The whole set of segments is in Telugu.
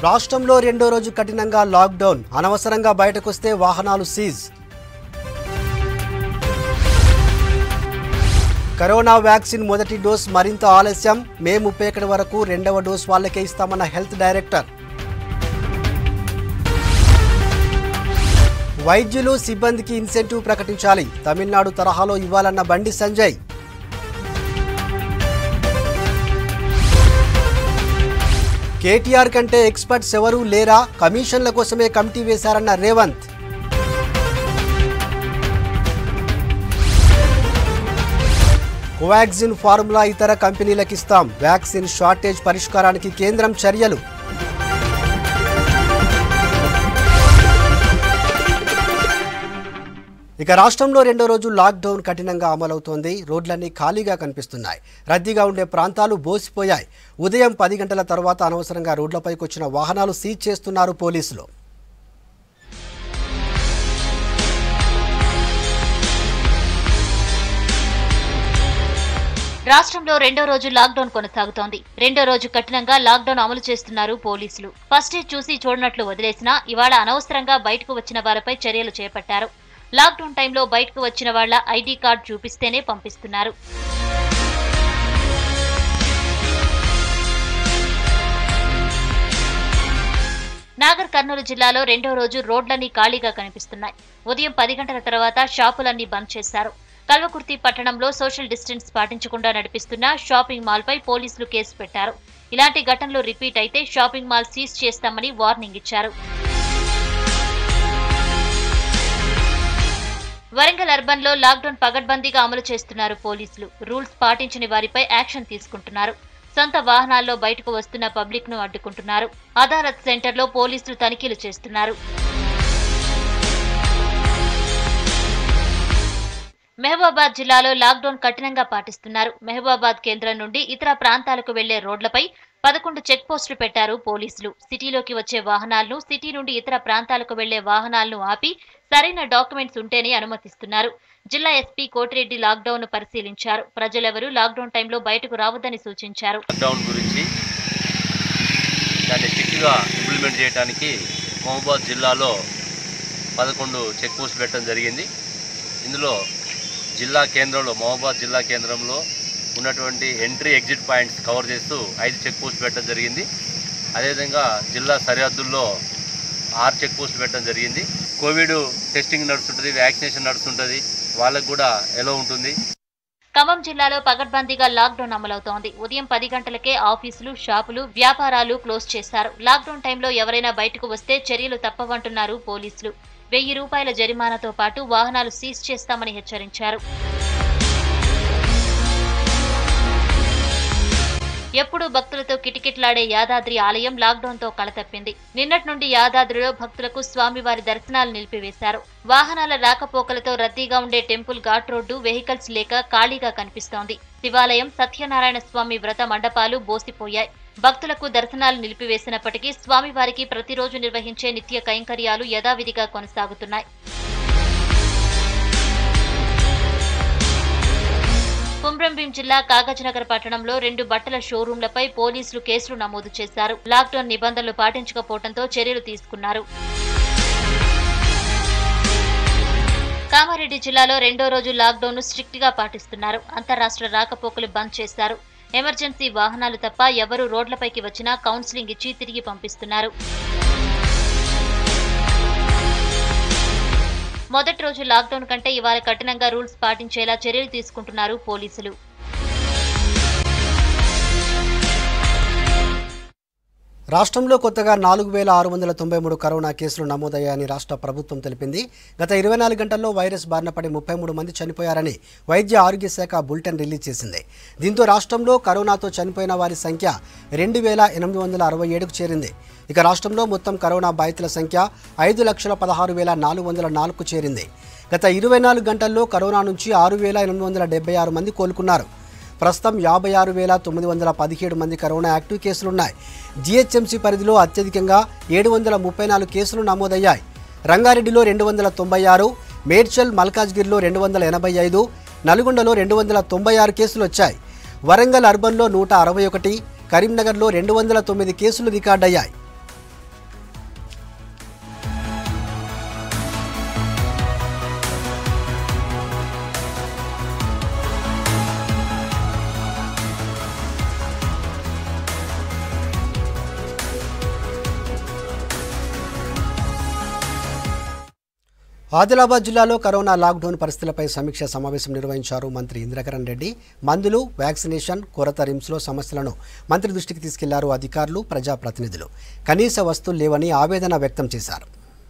రాష్ట్రంలో రెండో రోజు కఠినంగా లాక్డౌన్ అనవసరంగా బయటకొస్తే వాహనాలు సీజ్ కరోనా వ్యాక్సిన్ మొదటి డోస్ మరింత ఆలస్యం మే ముప్పై ఒకటి వరకు రెండవ డోస్ వాళ్ళకే ఇస్తామన్న హెల్త్ డైరెక్టర్ వైద్యులు సిబ్బందికి ఇన్సెంటివ్ ప్రకటించాలి తమిళనాడు తరహాలో ఇవ్వాలన్న బండి సంజయ్ కేటీఆర్ కంటే ఎక్స్పర్ట్స్ ఎవరూ లేరా కమిషన్ల కోసమే కమిటీ వేశారన్న రేవంత్ కోవాక్సిన్ ఫార్ములా ఇతర కంపెనీలకు ఇస్తాం వ్యాక్సిన్ షార్టేజ్ పరిష్కారానికి కేంద్రం చర్యలు ఇక రాష్ట్రంలో రెండో రోజు లాక్డౌన్ కఠినంగా అమలవుతోంది రోడ్లన్నీ ఖాళీగా కనిపిస్తున్నాయి రద్దీగా ఉండే ప్రాంతాలు బోసిపోయాయి ఉదయం పది గంటల తర్వాత అనవసరంగా రోడ్లపైకి వచ్చిన వాహనాలు సీజ్ చేస్తున్నారు పోలీసులు రాష్ట్రంలో రెండో రోజు లాక్డౌన్ కొనసాగుతోంది రెండో రోజు కఠినంగా లాక్డౌన్ అమలు చేస్తున్నారు పోలీసులు ఫస్ట్ డే చూసి చూడనట్లు వదిలేసినా ఇవాళ అనవసరంగా బయటకు వచ్చిన వారిపై చర్యలు చేపట్టారు లాక్డౌన్ టైంలో బయటకు వచ్చిన వాళ్ల ఐడీ కార్డు చూపిస్తేనే పంపిస్తున్నారు నాగర్ కర్నూలు జిల్లాలో రెండో రోజు రోడ్లన్నీ ఖాళీగా కనిపిస్తున్నాయి ఉదయం పది గంటల తర్వాత షాపులన్నీ బంద్ చేశారు కల్వకుర్తి పట్టణంలో సోషల్ డిస్టెన్స్ పాటించకుండా నడిపిస్తున్న షాపింగ్ మాల్ పై పోలీసులు కేసు పెట్టారు ఇలాంటి ఘటనలు రిపీట్ అయితే షాపింగ్ మాల్ సీజ్ చేస్తామని వార్నింగ్ ఇచ్చారు వరంగల్ అర్బన్ లో లాక్డౌన్ పగడ్బందీగా అమలు చేస్తున్నారు పోలీసులు రూల్స్ పాటించని వారిపై యాక్షన్ తీసుకుంటున్నారు సొంత వాహనాల్లో బయటకు వస్తున్న పబ్లిక్ ను అడ్డుకుంటున్నారు అదాలత్ సెంటర్లో పోలీసులు తనిఖీలు చేస్తున్నారు మహబూబాబాద్ జిల్లాలో లాక్డౌన్ కఠినంగా పాటిస్తున్నారు మహబూబాబాద్ కేంద్రం నుండి ఇతర ప్రాంతాలకు వెళ్లే రోడ్లపై పదకొండు చెక్ పోస్టులు పెట్టారు పోలీసులు సిటీలోకి వచ్చే వాహనాలను సిటీ నుండి ఇతర ప్రాంతాలకు వెళ్లే వాహనాలను ఆపి సరైన డాక్యుమెంట్స్ ఉంటేనే అనుమతిస్తున్నారు జిల్లా ఎస్పీ కోటిరెడ్డి లాక్డౌన్ ను పరిశీలించారు ప్రజలెవరూ లాక్డౌన్ టైంలో బయటకు రావద్దని సూచించారు లాక్డౌన్ గురించి దాన్ని స్ట్రిక్ట్గా ఇంప్లిమెంట్ చేయడానికి మహబూబాద్ జిల్లాలో పదకొండు చెక్ పోస్ట్ పెట్టడం జరిగింది ఇందులో జిల్లా కేంద్రంలో మహబూబాద్ జిల్లా కేంద్రంలో ఉన్నటువంటి ఎంట్రీ ఎగ్జిట్ పాయింట్స్ కవర్ చేస్తూ ఐదు చెక్ పోస్ట్ పెట్టడం జరిగింది అదేవిధంగా జిల్లా సరిహద్దుల్లో ఆరు చెక్ పోస్ట్ పెట్టడం జరిగింది కోవిడ్ టెస్టింగ్ నడుస్తుంటుంది వ్యాక్సినేషన్ నడుస్తుంటుంది వాళ్ళకు కూడా ఎలా ఉంటుంది ఖమ్మం జిల్లాలో పగడ్బందీగా లాక్డౌన్ అమలవుతోంది ఉదయం పది గంటలకే ఆఫీసులు షాపులు వ్యాపారాలు క్లోజ్ చేశారు లాక్డౌన్ టైంలో ఎవరైనా బయటకు వస్తే చర్యలు తప్పవంటున్నారు పోలీసులు వెయ్యి రూపాయల జరిమానాతో పాటు వాహనాలు సీజ్ చేస్తామని హెచ్చరించారు ఎప్పుడూ భక్తులతో కిటకిటలాడే యాదాద్రి ఆలయం లాక్డౌన్ తో కలతప్పింది నిన్నటి నుండి యాదాద్రిలో భక్తులకు స్వామివారి దర్శనాలు నిలిపివేశారు వాహనాల రాకపోకలతో రద్దీగా ఉండే టెంపుల్ ఘాట్ రోడ్డు వెహికల్స్ లేక ఖాళీగా కనిపిస్తోంది శివాలయం సత్యనారాయణ స్వామి వ్రత మండపాలు బోసిపోయాయి భక్తులకు దర్శనాలు నిలిపివేసినప్పటికీ స్వామివారికి ప్రతిరోజు నిర్వహించే నిత్య కైంకర్యాలు యథావిధిగా కొనసాగుతున్నాయి కుమ్రంభీం జిల్లా కాగజ్నగర్ పట్టణంలో రెండు బట్టల షోరూంలపై పోలీసులు కేసులు నమోదు చేశారు లాక్డౌన్ నిబంధనలు పాటించకపోవడంతో చర్యలు తీసుకున్నారు కామారెడ్డి జిల్లాలో రెండో రోజు లాక్డౌన్ ను స్ట్రిక్ట్ గా పాటిస్తున్నారు అంతరాష్ట్ర రాకపోకలు బంద్ చేశారు ఎమర్జెన్సీ వాహనాలు తప్ప ఎవరూ రోడ్లపైకి వచ్చినా కౌన్సిలింగ్ ఇచ్చి తిరిగి పంపిస్తున్నారు మొదటి రోజు లాక్డౌన్ కంటే ఇవాళ కఠినంగా రూల్స్ పాటించేలా చర్యలు తీసుకుంటున్నారు పోలీసులు రాష్ట్రంలో కొత్తగా నాలుగు వేల ఆరు వందల తొంభై మూడు కరోనా కేసులు నమోదయ్యాయని రాష్ట్ర ప్రభుత్వం తెలిపింది గత ఇరవై నాలుగు గంటల్లో వైరస్ బారిన పడి ముప్పై మూడు మంది చనిపోయారని వైద్య ఆరోగ్య శాఖ బులెటిన్ రిలీజ్ చేసింది దీంతో రాష్ట్రంలో కరోనాతో చనిపోయిన వారి సంఖ్య రెండు వేల ఎనిమిది వందల అరవై ఏడుకు చేరింది ఇక రాష్ట్రంలో మొత్తం కరోనా బాధితుల సంఖ్య ఐదు లక్షల పదహారు వేల నాలుగు వందల నాలుగుకు చేరింది గత ఇరవై నాలుగు గంటల్లో కరోనా నుంచి ఆరు వేల ఎనిమిది వందల డెబ్బై ఆరు మంది కోలుకున్నారు ప్రస్తుతం యాభై ఆరు వేల తొమ్మిది వందల పదిహేడు మంది కరోనా యాక్టివ్ కేసులున్నాయి జీహెచ్ఎంసీ పరిధిలో అత్యధికంగా ఏడు వందల ముప్పై నాలుగు కేసులు నమోదయ్యాయి రంగారెడ్డిలో రెండు వందల తొంభై ఆరు మేడ్చల్ మల్కాజ్గిరిలో రెండు వందల ఎనభై ఐదు నల్గొండలో రెండు వందల తొంభై ఆరు కేసులు వచ్చాయి వరంగల్ అర్బన్లో నూట అరవై ఒకటి కరీంనగర్లో రెండు వందల తొమ్మిది కేసులు రికార్డయ్యాయి ఆదిలాబాద్ జిల్లాలో కరోనా లాక్డౌన్ పరిస్థితులపై సమీక్ష సమావేశం నిర్వహించారు మంత్రి ఇంద్రకరణ్ రెడ్డి మందులు వ్యాక్సినేషన్ కొరత రిమ్స్లో సమస్యలను మంత్రి దృష్టికి తీసుకెళ్లారు అధికారులు ప్రజాప్రతినిధులు కనీస వస్తువులు లేవని ఆవేదన వ్యక్తం చేశారు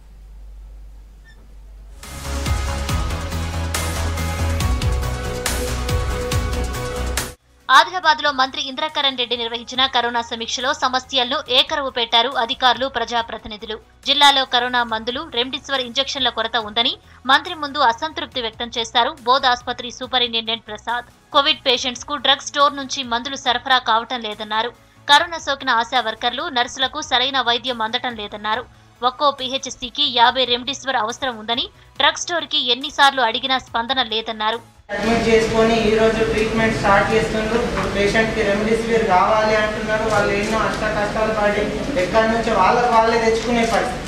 ఆదిలాబాద్ లో మంత్రి ఇంద్రకరణ్ రెడ్డి నిర్వహించిన కరోనా సమీక్షలో సమస్యలను ఏకరవు పెట్టారు అధికారులు ప్రజాప్రతినిధులు జిల్లాలో కరోనా మందులు రెమ్డెసివిర్ ఇంజెక్షన్ల కొరత ఉందని మంత్రి ముందు అసంతృప్తి వ్యక్తం చేశారు బోధ్ ఆసుపత్రి సూపరింటెండెంట్ ప్రసాద్ కోవిడ్ పేషెంట్స్ కు డ్రగ్ స్టోర్ నుంచి మందులు సరఫరా కావటం లేదన్నారు కరోనా సోకిన ఆశా వర్కర్లు నర్సులకు సరైన వైద్యం అందటం లేదన్నారు ఒక్కో పీహెచ్సీకి యాభై రెమ్డెసివిర్ అవసరం ఉందని డ్రగ్ స్టోర్ కి ఎన్నిసార్లు అడిగినా స్పందన లేదన్నారు అడ్మిట్ చేసుకొని ఈ రోజు ట్రీట్మెంట్ స్టార్ట్ చేస్తుండ్రు పేషెంట్ కి రెమ్డెసివిర్ కావాలి అంటున్నారు వాళ్ళు ఎన్నో అష్ట కష్టాలు పడి ఎక్కడి నుంచి వాళ్ళకి వాళ్ళే తెచ్చుకునే పరిస్థితి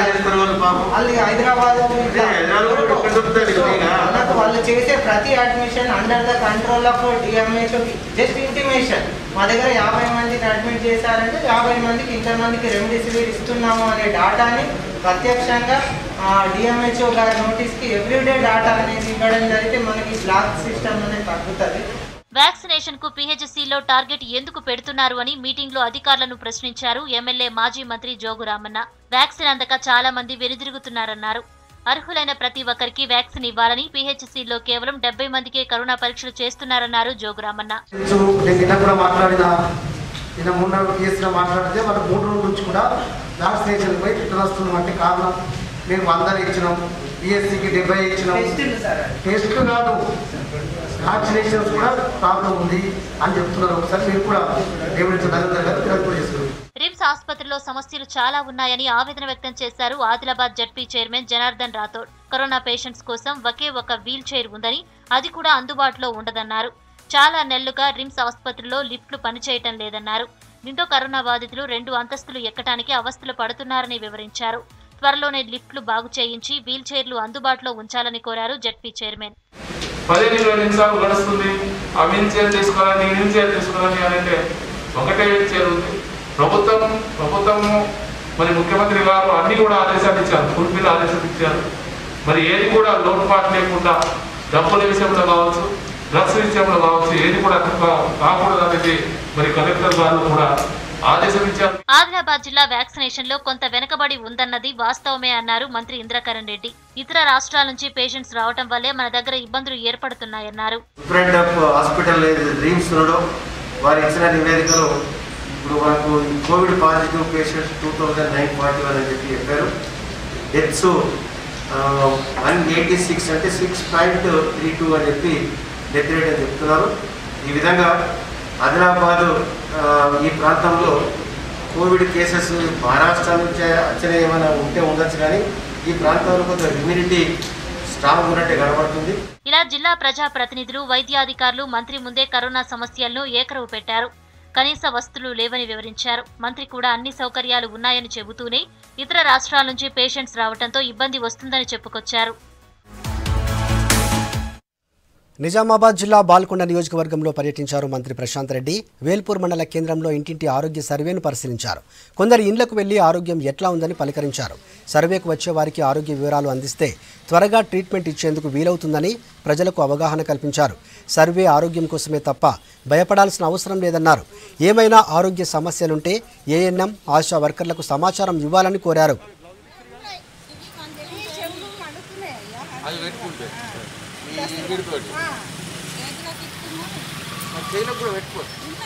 వాళ్ళు హైదరాబాద్ అదే, హైదరాబాద్ కూడా ఎక్కడ దొరుకుతుంది ఫ్రీగా? వాళ్ళకు వాళ్ళు చేసే ప్రతి admission under the control of DMHO just intimation మా దగ్గర యాభై మందిని అడ్మిట్ చేశారంటే యాభై మందికి ఇంతమందికి రెమ్డెసివిర్ ఇస్తున్నాము అనే డాటాని ప్రత్యక్షంగా డిఎంహెచ్ఓ గారి నోటీస్కి ఎవ్రీడే డాటా అనేది ఇవ్వడం జరిగితే మనకి బ్లాక్ సిస్టమ్ అనేది తగ్గుతుంది వ్యాక్సినేషన్ కు పీహెచ్సీలో టార్గెట్ ఎందుకు పెడుతున్నారు అని మీటింగ్ లో అధికారులను ప్రశ్నించారు ఎమ్మెల్యే మాజీ మంత్రి జోగు రామన్న వ్యాక్సిన్ అందక చాలా మంది వెనుదిరుగుతున్నారన్నారు అర్హులైన ప్రతి ఒక్కరికి వ్యాక్సిన్ ఇవ్వాలని పీహెచ్సీలో కేవలం డెబ్బై మందికే కరోనా పరీక్షలు చేస్తున్నారన్నారు జోగు రామన్న సో నేను నిన్న కూడా మాట్లాడిన నిన్న మూడు నాలుగు కేసులో మాట్లాడితే మన మూడు రోజుల నుంచి కూడా వ్యాక్సినేషన్ పై రిటర్న్ వస్తున్నాం అంటే కారణం మేము వందలు ఇచ్చినాం బిఎస్సికి డెబ్బై ఇచ్చినాం టెస్టులు సార్ అది. టెస్ట్ కాదు వ్యాక్సినేషన్స్ కూడా ప్రాబ్లం ఉంది అని చెప్తున్నారు ఒకసారి మీరు కూడా డెబ్యూటీ నరేంద్ర గారు మీరు కూడా చేసుకున్నారు రిమ్స్ ఆసుపత్రిలో సమస్యలు చాలా ఉన్నాయని ఆవేదన వ్యక్తం చేశారు Adilabad ZP chairman Janardhan Rathod corona patients కోసం ఒకే ఒక వీల్ చైర్ ఉందని అది కూడా అందుబాటులో ఉండదన్నారు చాలా నెలలుగా రిమ్స్ ఆసుపత్రిలో లిఫ్ట్లు పనిచేయటం లేదన్నారు దీంతో కరోనా బాధితులు రెండు అంతస్తులు ఎక్కడానికి అవస్థలు పడుతున్నారని వివరించారు త్వరలోనే లిఫ్ట్లు బాగు చేయించి వీల్ చైర్లు అందుబాటులో ఉంచాలని కోరారు జడ్పీ చైర్మన్ పదిహేను ఇరవై నిమిషాలు గడుస్తుంది ఆ వీల్ చైర్ తీసుకోవాలని ఈ వీల్ చైర్ తీసుకోవాలని అని అంటే ఒకటే వీల్ చైర్ ఉంది ప్రభుత్వం ప్రభుత్వము మరి ముఖ్యమంత్రి గారు అన్ని కూడా ఆదేశాలు ఇచ్చారు ఫుల్ బిల్ ఆదేశాలు ఇచ్చారు మరి ఏది కూడా లోటుపాటు లేకుండా డబ్బుల విషయంలో కావచ్చు డ్రగ్స్ విషయంలో కావచ్చు ఏది కూడా కా- కాకూడదు అనేది మరి కలెక్టర్ గారు కూడా ఆదేశం ఇచ్చారు ఆదిలాబాద్ జిల్లా వ్యాక్సినేషన్ లో కొంత వెనకబడి ఉందన్నది వాస్తవమే అన్నారు మంత్రి ఇంద్రకరణ్ రెడ్డి ఇతర రాష్ట్రాల నుంచి పేషెంట్స్ రావటం వల్లే మన దగ్గర ఇబ్బందులు ఏర్పడుతున్నాయన్నారు సూపరింట్ ఆఫ్ హాస్పిటల్ డ్రీమ్స్ ఉన్నాడో వారు ఇచ్చిన నివేదికలో ఇప్పుడు మనకు ఈ Covid positive patients two thousand nine forty one అని చెప్పి చెప్పారు డెత్స్ వన్ ఎయిటీ సిక్స్ అంటే సిక్స్ పాయింట్ త్రీ టూ అని చెప్పి డెత్ రేట్ అని చెప్తున్నారు ఈ విధంగా ఆదిలాబాద్ ఆ, ఈ ప్రాంతంలో కోవిడ్ కేసెస్ మహారాష్ట్ర నుంచి వచ్చిన ఏమైనా ఉంటే ఉండొచ్చు కానీ ఈ ప్రాంతంలో కొంత ఇమ్యూనిటీ స్ట్రాంగ్ ఉన్నట్టే కనబడుతుంది ఇలా జిల్లా ప్రజా ప్రతినిధులు వైద్యాధికారులు మంత్రి ముందే కరోనా సమస్యలను ఏకరవు పెట్టారు కనీస వస్తువులు లేవని వివరించారు మంత్రి కూడా అన్ని సౌకర్యాలు ఉన్నాయని చెబుతూనే ఇతర రాష్ట్రాల నుంచి పేషెంట్స్ రావడంతో ఇబ్బంది వస్తుందని చెప్పుకొచ్చారు నిజామాబాద్ జిల్లా బాల్కొండ నియోజకవర్గంలో పర్యటించారు మంత్రి ప్రశాంత్ రెడ్డి వేల్పూర్ మండల కేంద్రంలో ఇంటింటి ఆరోగ్య సర్వేను పరిశీలించారు కొందరు ఇండ్లకు వెళ్లి ఆరోగ్యం ఎట్లా ఉందని పలకరించారు సర్వేకు వచ్చే వారికి ఆరోగ్య వివరాలు అందిస్తే త్వరగా ట్రీట్మెంట్ ఇచ్చేందుకు వీలవుతుందని ప్రజలకు అవగాహన కల్పించారు సర్వే ఆరోగ్యం కోసమే తప్ప భయపడాల్సిన అవసరం లేదన్నారు ఏమైనా ఆరోగ్య సమస్యలుంటే ఏఎన్ఎం ఆశా వర్కర్లకు సమాచారం ఇవ్వాలని కోరారు అది పెట్టుకుంటే ఈ వీడితోటి చేయలో కూడా పెట్టుకో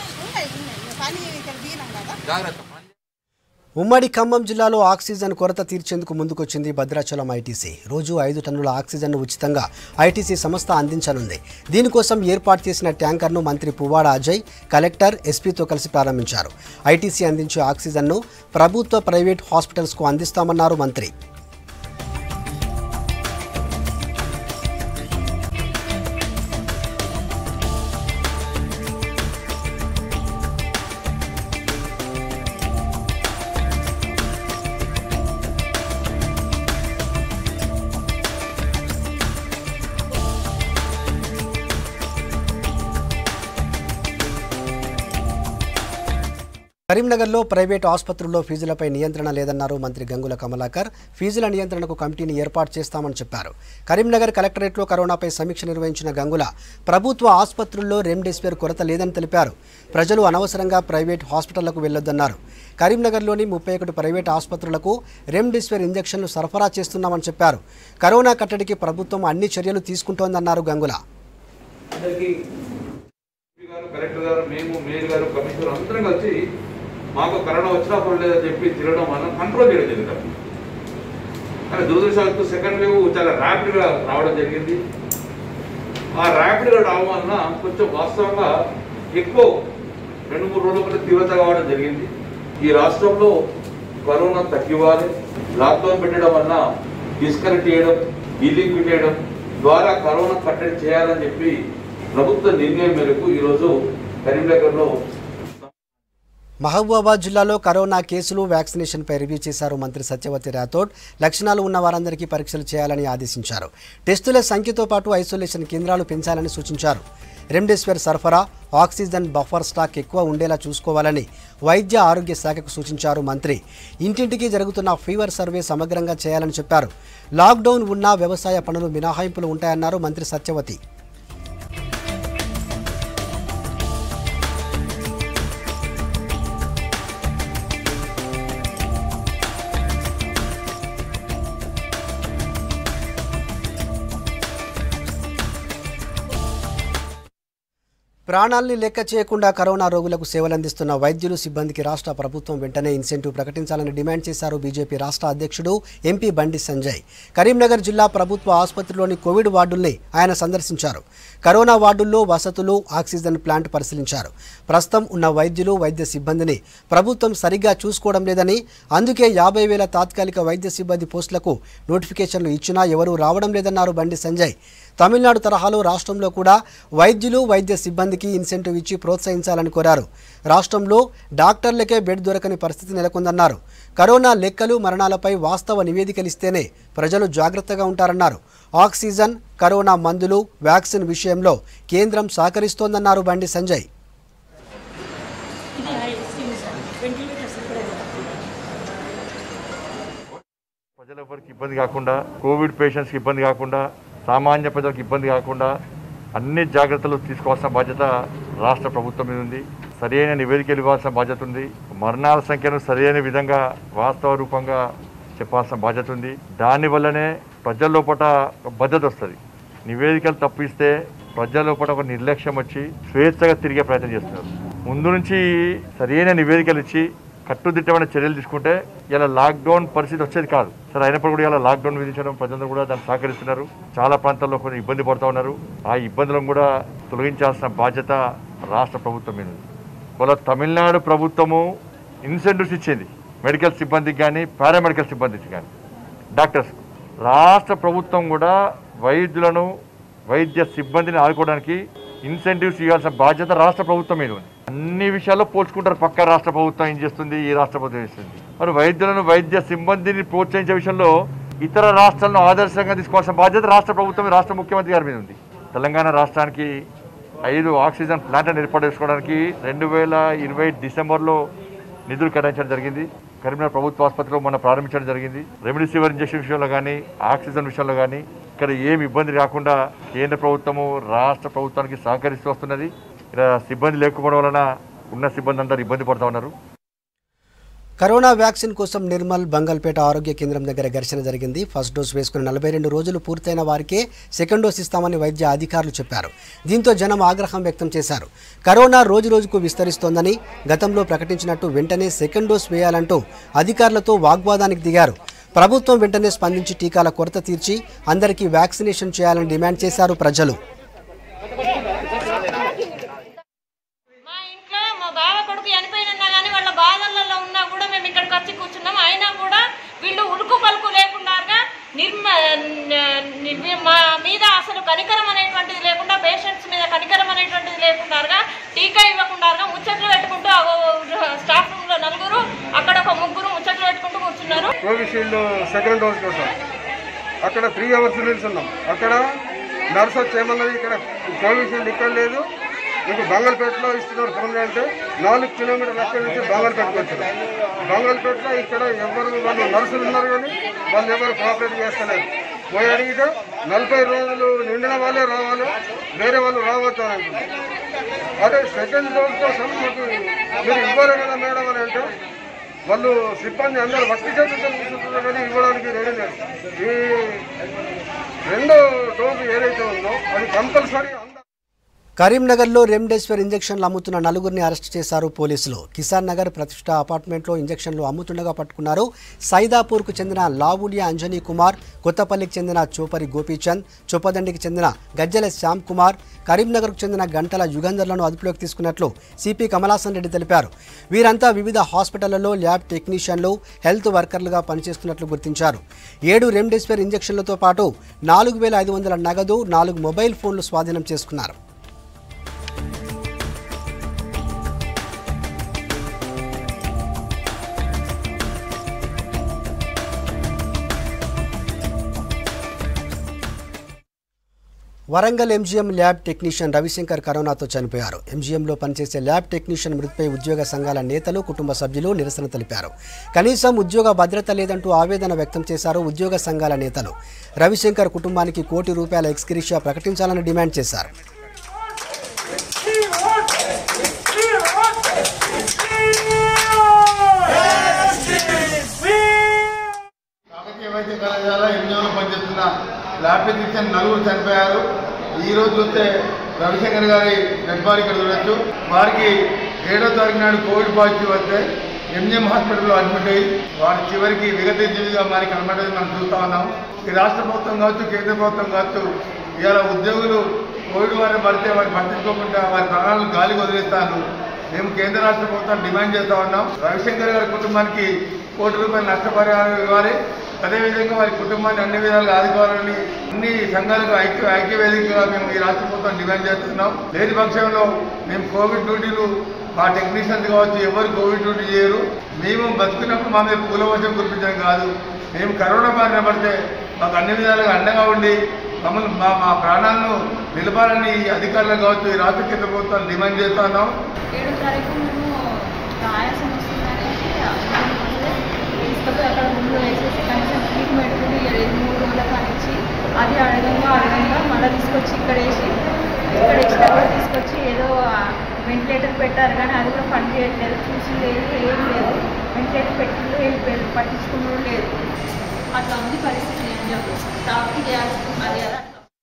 జాగ్రత్త ఉమ్మడి ఖమ్మం జిల్లాలో ఆక్సిజన్ కొరత తీర్చేందుకు ముందుకొచ్చింది భద్రాచలం ఐటీసీ రోజు ఐదు టన్నుల ఆక్సిజన్ను ఉచితంగా ఐటీసీ సంస్థ అందించనుంది దీనికోసం ఏర్పాటు చేసిన ట్యాంకర్ను మంత్రి పువ్వాడ అజయ్ కలెక్టర్ ఎస్పీతో కలిసి ప్రారంభించారు ఐటీసీ అందించే ఆక్సిజన్ను ప్రభుత్వ ప్రైవేట్ హాస్పిటల్స్కు అందిస్తామన్నారు మంత్రి కరీంనగర్లో ప్రైవేటు ఆసుపత్రుల్లో ఫీజులపై నియంత్రణ లేదన్నారు మంత్రి గంగుల కమలాకర్ ఫీజుల నియంత్రణకు కమిటీని ఏర్పాటు చేస్తామని చెప్పారు కరీంనగర్ కలెక్టరేట్లో కరోనాపై సమీక్ష నిర్వహించిన గంగుల ప్రభుత్వ ఆసుపత్రుల్లో రెమ్డెసివిర్ కొరత లేదని తెలిపారు ప్రజలు అనవసరంగా ప్రైవేట్ హాస్పిటళ్లకు వెళ్లొద్దన్నారు కరీంనగర్లోని ముప్పై ఒకటి ప్రైవేట్ ఆసుపత్రులకు రెమ్డెసివిర్ ఇంజెక్షన్లు సరఫరా చేస్తున్నామని చెప్పారు కరోనా కట్టడికి ప్రభుత్వం అన్ని చర్యలు తీసుకుంటోందన్నారు గంగుల అందరికీ ఎంపీ గారు కలెక్టర్ గారు మేము మేయర్ గారు కమిషనర్ అందరం కలిసి మాకు కరోనా వచ్చినా పర్లేదని చెప్పి తిరగడం వల్ల కంట్రోల్ చేయడం జరిగింది కానీ దురదృష్టవశాత్తు సెకండ్ వేవ్ చాలా ర్యాపిడ్గా రావడం జరిగింది ఆ ర్యాపిడ్గా రావడం వలన కొంచెం వాస్తవంగా ఎక్కువ రెండు మూడు రోజుల పాటు తీవ్రత కావడం జరిగింది ఈ రాష్ట్రంలో కరోనా తగ్గివ్వాలి లాక్డౌన్ పెట్టడం వలన డిస్కనెక్ట్ చేయడం డీలింక్ చేయడం ద్వారా కరోనా కట్టడి చేయాలని చెప్పి ప్రభుత్వ నిర్ణయం మేరకు ఈరోజు కరీంనగర్లో మహబూబాబాద్ జిల్లాలో కరోనా కేసులు వ్యాక్సినేషన్పై రివ్యూ చేశారు మంత్రి సత్యవతి రాథోడ్ లక్షణాలు ఉన్న వారందరికీ పరీక్షలు చేయాలని ఆదేశించారు టెస్టుల సంఖ్యతో పాటు ఐసోలేషన్ కేంద్రాలు పెంచాలని సూచించారు రెమ్డెసివిర్ సరఫరా ఆక్సిజన్ బఫర్ స్టాక్ ఎక్కువ ఉండేలా చూసుకోవాలని వైద్య ఆరోగ్య శాఖకు సూచించారు మంత్రి ఇంటింటికి జరుగుతున్న ఫీవర్ సర్వే సమగ్రంగా చేయాలని చెప్పారు లాక్డౌన్ ఉన్నా వ్యవసాయ పనులు మినహాయింపులు ఉంటాయన్నారు మంత్రి సత్యవతి ప్రాణాల్ని లెక్క చేయకుండా కరోనా రోగులకు సేవలందిస్తున్న వైద్యులు సిబ్బందికి రాష్ట్ర ప్రభుత్వం వెంటనే ఇన్సెంటివ్ ప్రకటించాలని డిమాండ్ చేశారు బీజేపీ రాష్ట్ర అధ్యక్షుడు ఎంపీ బండి సంజయ్ కరీంనగర్ జిల్లా ప్రభుత్వ ఆసుపత్రిలోని కోవిడ్ వార్డుల్ని ఆయన సందర్శించారు కరోనా వార్డుల్లో వసతులు ఆక్సిజన్ ప్లాంట్ పరిశీలించారు ప్రస్తుతం ఉన్న వైద్యులు వైద్య సిబ్బందిని ప్రభుత్వం సరిగ్గా చూసుకోవడం లేదని అందుకే యాభై వేల తాత్కాలిక వైద్య సిబ్బంది పోస్టులకు నోటిఫికేషన్లు ఇచ్చినా ఎవరూ రావడం లేదన్నారు బండి సంజయ్ తమిళనాడు తరహాలో రాష్ట్రంలో కూడా వైద్యులు వైద్య సిబ్బందికి ఇన్సెంటివ్ ఇచ్చి ప్రోత్సహించాలని కోరారు రాష్ట్రంలో డాక్టర్లకే బెడ్ దొరకని పరిస్థితి నెలకొందన్నారు కరోనా లెక్కలు మరణాలపై వాస్తవ నివేదికలిస్తేనే ప్రజలు జాగ్రత్తగా ఉంటారన్నారు ఆక్సిజన్ కరోనా మందులు వ్యాక్సిన్ విషయంలో కేంద్రం సహకరిస్తోందన్నారు బండి సంజయ్ ప్రజలెవరికి ఇబ్బంది కాకుండా కోవిడ్ పేషెంట్స్కి ఇబ్బంది కాకుండా సామాన్య ప్రజలకు ఇబ్బంది కాకుండా అన్ని జాగ్రత్తలు తీసుకోవాల్సిన బాధ్యత రాష్ట్ర ప్రభుత్వం మీద ఉంది సరైన నివేదికలు ఇవ్వాల్సిన బాధ్యత ఉంది మరణాల సంఖ్యను సరైన విధంగా వాస్తవ రూపంగా చెప్పాల్సిన బాధ్యత ఉంది దానివల్లనే ప్రజల లోపల ఒక భద్రత వస్తుంది నివేదికలు తప్పిస్తే ప్రజల లోపల ఒక నిర్లక్ష్యం వచ్చి స్వేచ్ఛగా తిరిగే ప్రయత్నం చేస్తున్నారు ముందు నుంచి సరైన నివేదికలు ఇచ్చి కట్టుదిట్టమైన చర్యలు తీసుకుంటే ఇలా లాక్డౌన్ పరిస్థితి వచ్చేది కాదు సరే అయినప్పుడు కూడా ఇలా లాక్డౌన్ విధించడం ప్రజలందరూ కూడా దాన్ని సహకరిస్తున్నారు చాలా ప్రాంతాల్లో కొన్ని ఇబ్బంది పడుతూ ఉన్నారు ఆ ఇబ్బందులను కూడా తొలగించాల్సిన బాధ్యత రాష్ట్ర ప్రభుత్వం మీద ఉంది ఇవాళ తమిళనాడు ప్రభుత్వము ఇన్సెంటివ్స్ ఇచ్చింది మెడికల్ సిబ్బందికి కానీ పారామెడికల్ సిబ్బందికి కానీ డాక్టర్స్ రాష్ట్ర ప్రభుత్వం కూడా వైద్యులను వైద్య సిబ్బందిని ఆదుకోవడానికి ఇన్సెంటివ్స్ ఇవ్వాల్సిన బాధ్యత రాష్ట్ర ప్రభుత్వం మీద ఉంది అన్ని విషయాల్లో పోల్చుకుంటారు పక్క రాష్ట్ర ప్రభుత్వం ఏం చేస్తుంది ఈ రాష్ట్ర ప్రభుత్వం ఏం చేస్తుంది మరి వైద్యులను వైద్య సిబ్బందిని ప్రోత్సహించే విషయంలో ఇతర రాష్ట్రాలను ఆదర్శంగా తీసుకోవాల్సిన బాధ్యత రాష్ట్ర ప్రభుత్వం రాష్ట్ర ముఖ్యమంత్రి గారి మీద ఉంది తెలంగాణ రాష్ట్రానికి ఐదు ఆక్సిజన్ ప్లాంట్లను ఏర్పాటు చేసుకోవడానికి రెండు వేల ఇరవై డిసెంబర్లో నిధులు కేటాయించడం జరిగింది కరీంనగర్ ప్రభుత్వ ఆసుపత్రిలో మొన్న ప్రారంభించడం జరిగింది రెమిడిసివిర్ ఇంజెక్షన్ విషయంలో కానీ ఆక్సిజన్ విషయంలో కానీ ఇక్కడ ఏమి ఇబ్బంది రాకుండా కేంద్ర ప్రభుత్వము రాష్ట్ర ప్రభుత్వానికి సహకరిస్తూ వస్తున్నది ఇక్కడ సిబ్బంది లేకపోవడం వలన ఉన్న సిబ్బంది అందరూ ఇబ్బంది పడుతూ ఉన్నారు కరోనా వ్యాక్సిన్ కోసం నిర్మల్ బంగల్పేట ఆరోగ్య కేంద్రం దగ్గర ఘర్షణ జరిగింది ఫస్ట్ డోస్ వేసుకుని నలభై రెండు రోజులు పూర్తయిన వారికే సెకండ్ డోస్ ఇస్తామని వైద్య అధికారులు చెప్పారు దీంతో జనం ఆగ్రహం వ్యక్తం చేశారు కరోనా రోజు రోజుకు విస్తరిస్తోందని గతంలో ప్రకటించినట్టు వెంటనే సెకండ్ డోస్ వేయాలంటూ అధికారులతో వాగ్వాదానికి దిగారు ప్రభుత్వం వెంటనే స్పందించి టీకాల కొరత తీర్చి అందరికీ వ్యాక్సినేషన్ చేయాలని డిమాండ్ చేశారు ప్రజలు మా ఇంట్లో మా బావ కొడుకు చనిపోయినా కానీ వాళ్ళ బాధలలో ఉన్నా కూడా మేము ఇక్కడికి వచ్చి కూర్చున్నాం అయినా కూడా వీళ్ళు ఉలుకు పలుకు లేకుండా నిర్మ ని- మా మీద అసలు కనికరం అనేటువంటిది లేకుండా పేషెంట్స్ మీద కనికరం అనేటువంటిది లేకుండా టీకా ఇవ్వకుండా ముచ్చట్లు పెట్టుకుంటూ ఆ స్టాఫ్ రూమ్ లో నలుగురు అక్కడ ఒక ముగ్గురు ముచ్చట్లు పెట్టుకుంటూ కూర్చున్నారు కోవిషీల్డ్ సెకండ్ డోస్ కోసం అక్కడ త్రీ అవర్స్ నిల్చున్నాం అక్కడ నర్స్ వచ్చి ఏమన్నది ఇక్కడ కోవిషీల్డ్ ఇక్కడ లేదు మీకు బంగల్పేటలో ఇస్తున్నారు పర్మనెంట్ నాలుగు కిలోమీటర్ల అక్కడి నుంచి బంగల్పేటకు వచ్చారు బంగల్పేటలో ఇక్కడ ఎవరు వాళ్ళు నర్సులు ఉన్నారు కానీ వాళ్ళు ఎవరు కోఆపరేట్ చేస్తలేరు పోయి అడిగితే నలభై రోజులు నిండిన వాళ్ళే రావాలి వేరే వాళ్ళు రావద్దు అని అంటున్నారు అదే సెకండ్ డోస్ కోసం మాకు మీరు ఇవ్వాలి కదా మేడం అని అంటే వాళ్ళు సిబ్బంది అందరూ భక్తి చేతులతో కూర్చుంటున్నారు కానీ ఇవ్వడానికి రెడీ లేదు ఈ రెండో డోసు ఏదైతే ఉందో అది కంపల్సరీ కరీంనగర్లో రెమ్డెసివిర్ ఇంజెక్షన్లు అమ్ముతున్న నలుగురిని అరెస్ట్ చేశారు పోలీసులు కిసాన్ నగర్ ప్రతిష్ట అపార్ట్మెంట్లో ఇంజెక్షన్లు అమ్ముతుండగా పట్టుకున్నారు సైదాపూర్కు చెందిన లావులియా అంజనీ కుమార్ కొత్తపల్లికి చెందిన చూపరి గోపీచంద్ చొప్పదండికి చెందిన గజ్జల శ్యామ్ కుమార్ కరీంనగర్కు చెందిన గంటల యుగంధర్లను అదుపులోకి తీసుకున్నట్లు సిపి కమలాసన్ రెడ్డి తెలిపారు వీరంతా వివిధ హాస్పిటళ్లలో ల్యాబ్ టెక్నీషియన్లు హెల్త్ వర్కర్లుగా పనిచేస్తున్నట్లు గుర్తించారు ఏడు రెమ్డెసివిర్ ఇంజెక్షన్లతో పాటు నాలుగు వేల ఐదు వందల నగదు నాలుగు మొబైల్ ఫోన్లు స్వాధీనం చేసుకున్నారు Warangal MGM lab technician Ravishankar కరోనాతో చనిపోయారు ఎంజీఎంలో పనిచేసే ల్యాబ్ టెక్నీషియన్ మృతిపై ఉద్యోగ సంఘాల నేతలు కుటుంబ సభ్యులు నిరసన తెలిపారు కనీసం ఉద్యోగ భద్రత లేదంటూ ఆవేదన వ్యక్తం చేశారు ఉద్యోగ సంఘాల నేతలు రవిశంకర్ కుటుంబానికి కోటి రూపాయల ఎక్స్క్రిషియా ప్రకటించాలని డిమాండ్ చేశారు కాకతీయ వైద్య కళాశాల ఎనిమిదిలో పనిచేస్తున్న ల్యాబ్ టెక్నీషియన్ నలుగురు చనిపోయారు ఈ రోజు చూస్తే రవిశంకర్ గారి డెడ్ బాడీ ఇక్కడ చూడొచ్చు వారికి ఏడో తారీఖు నాడు కోవిడ్ పాజిటివ్ వస్తే ఎంజిఎం హాస్పిటల్లో అడ్మిట్ అయ్యి వారి చివరికి విగత జీవిగా మారి కనబడేది మనం చూస్తా ఉన్నాం ఈ రాష్ట్ర ప్రభుత్వం కావచ్చు కేంద్ర ప్రభుత్వం కావచ్చు ఇవాళ ఉద్యోగులు కోవిడ్ వారిని పడితే వారిని పట్టించుకోకుండా వారి ప్రాణాలను గాలికి వదిలేస్తాను మేము కేంద్ర రాష్ట్ర ప్రభుత్వం డిమాండ్ చేస్తా ఉన్నాం రవిశంకర్ గారి కుటుంబానికి కోటి రూపాయల నష్టపరిహారం ఇవ్వాలి అదేవిధంగా వారి కుటుంబాన్ని అన్ని విధాలుగా ఆదుకోవాలని అన్ని సంఘాలకు ఐక్య ఐక్య వేదికగా మేము ఈ రాష్ట్ర ప్రభుత్వం డిమాండ్ చేస్తున్నాం లేని పక్షంలో మేము కోవిడ్ డ్యూటీలు మా టెక్నీషియన్స్ కావచ్చు ఎవరు కోవిడ్ డ్యూటీ చేయరు మేము బతుకున్నప్పుడు మా మీద పూల వర్షం కురిపించడం కాదు మేము కరోనా బారిన పడితే మాకు అన్ని విధాలుగా అండగా ఉండి మమ్మల్ని మా మా ప్రాణాలను నిలపాలని ఈ అధికారులు కావచ్చు ఈ రాష్ట్ర కేంద్ర ప్రభుత్వాలు డిమాండ్ చేస్తున్నాం ఏడో తారీఖు మేము ఆయాసం వస్తుందనేసి తీసుకపోయి అక్కడ ముందు వేసేసి కనీసం ట్రీట్మెంట్ కూడా ఇవ్వలేదు మూడు రోజుల కానిచ్చి అది అడగంగా అడగంగా మళ్ళీ తీసుకొచ్చి ఇక్కడ వేసి ఇక్కడ వేసినా కూడా తీసుకొచ్చి ఏదో వెంటిలేటర్ పెట్టారు కానీ అది కూడా పని చేయట్లేదు చూసి లేదు ఏం లేదు వెంటిలేటర్ పెట్టిండు వెళ్ళిపోయారు పట్టించుకున్నాడు లేదు అట్లా ఉంది పరిస్థితి ఏం చెప్పు స్టాఫ్కి చేయాల్సింది మర్యాద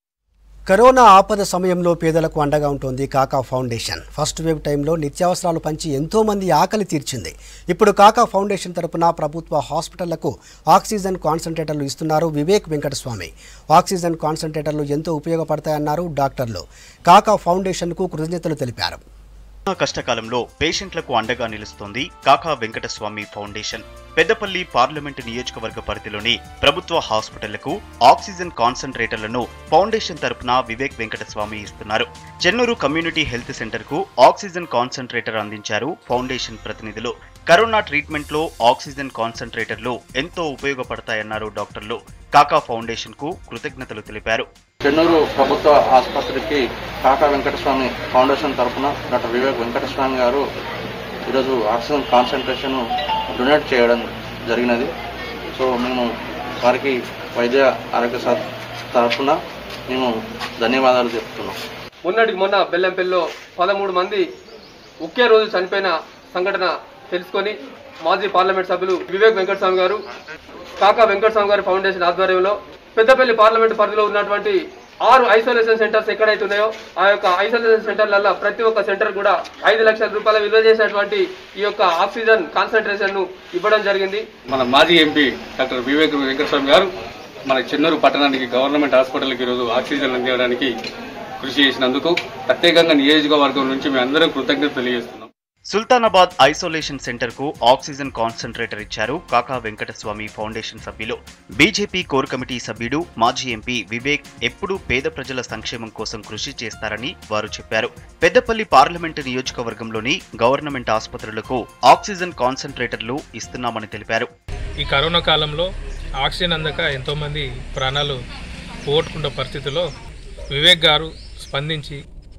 కరోనా ఆపద సమయంలో పేదలకు అండగా ఉంటుంది కాకా ఫౌండేషన్ ఫస్ట్ వేవ్ టైంలో నిత్యావసరాలు పంచి ఎంతో మంది ఆకలి తీర్చింది ఇప్పుడు కాకా ఫౌండేషన్ తరపున ప్రభుత్వ హాస్పిటళ్లకు ఆక్సిజన్ కాన్సన్ట్రేటర్లు ఇస్తున్నారు వివేక్ వెంకటస్వామి ఆక్సిజన్ కాన్సన్ట్రేటర్లు ఎంతో ఉపయోగపడతాయన్నారు డాక్టర్లు కాకా ఫౌండేషన్కు కృతజ్ఞతలు తెలిపారు కరోనా కష్టకాలంలో పేషెంట్లకు అండగా నిలుస్తోంది కాకా వెంకటస్వామి ఫౌండేషన్ పెద్దపల్లి పార్లమెంటు నియోజకవర్గ పరిధిలోని ప్రభుత్వ హాస్పిటళ్లకు ఆక్సిజన్ కాన్సన్ట్రేటర్లను ఫౌండేషన్ తరపున వివేక్ వెంకటస్వామి ఇస్తున్నారు చెన్నూరు కమ్యూనిటీ హెల్త్ సెంటర్ కు ఆక్సిజన్ కాన్సన్ట్రేటర్ అందించారు ఫౌండేషన్ ప్రతినిధులు కరోనా ట్రీట్మెంట్ లో ఆక్సిజన్ కాన్సన్ట్రేటర్లు ఎంతో ఉపయోగపడతాయన్నారు డాక్టర్లు కాకా ఫౌండేషన్ కు కృతజ్ఞతలు తెలిపారు చెన్నూరు ప్రభుత్వ ఆసుపత్రికి కాకా వెంకటస్వామి ఫౌండేషన్ తరఫున డాక్టర్ వివేక్ వెంకటస్వామి గారు ఈరోజు ఆక్సిజన్ కాన్సన్ట్రేషన్ డొనేట్ చేయడం జరిగినది సో మేము వారికి వైద్య ఆరోగ్య శాఖ తరఫున మేము ధన్యవాదాలు చెప్తున్నాం మొన్నటికి మొన్న బెల్లంపల్లిలో పదమూడు మంది ఒకే రోజు చనిపోయిన సంఘటన తెలుసుకొని మాజీ పార్లమెంట్ సభ్యులు వివేక్ వెంకటస్వామి గారు కాకా వెంకటస్వామి గారి ఫౌండేషన్ ఆధ్వర్యంలో పెద్దపల్లి పార్లమెంట్ పరిధిలో ఉన్నటువంటి ఆరు ఐసోలేషన్ సెంటర్స్ ఎక్కడైతే ఉన్నాయో ఆ యొక్క ఐసోలేషన్ సెంటర్లలో ప్రతి ఒక్క సెంటర్ కూడా ఐదు లక్షల రూపాయల విలువ చేసేటువంటి ఈ యొక్క ఆక్సిజన్ కాన్సన్ట్రేషన్ ను ఇవ్వడం జరిగింది మన మాజీ ఎంపీ డాక్టర్ వివేక్ వెంకటస్వామి గారు మన చెన్నూరు పట్టణానికి గవర్నమెంట్ హాస్పిటల్కి ఈరోజు ఆక్సిజన్ అందించడానికి కృషి చేసినందుకు ప్రత్యేకంగా నియోజకవర్గం నుంచి మేము అందరం కృతజ్ఞత తెలియజేస్తున్నాం సుల్తానాబాద్ ఐసోలేషన్ సెంటర్ కు ఆక్సిజన్ కాన్సన్ట్రేటర్ ఇచ్చారు కాకా వెంకటస్వామి ఫౌండేషన్ సభ్యులు బీజేపీ కోర్ కమిటీ సభ్యుడు మాజీ ఎంపీ వివేక్ ఎప్పుడూ పేద ప్రజల సంక్షేమం కోసం కృషి చేస్తారని వారు చెప్పారు పెద్దపల్లి పార్లమెంటు నియోజకవర్గంలోని గవర్నమెంట్ ఆసుపత్రులకు ఆక్సిజన్ కాన్సన్ట్రేటర్లు ఇస్తున్నామని తెలిపారు ఈ కరోనా కాలంలో ఆక్సిజన్ అందక ఎంతోమంది ప్రాణాలు పోగొట్టుకున్న పరిస్థితిలో వివేక్ గారు స్పందించి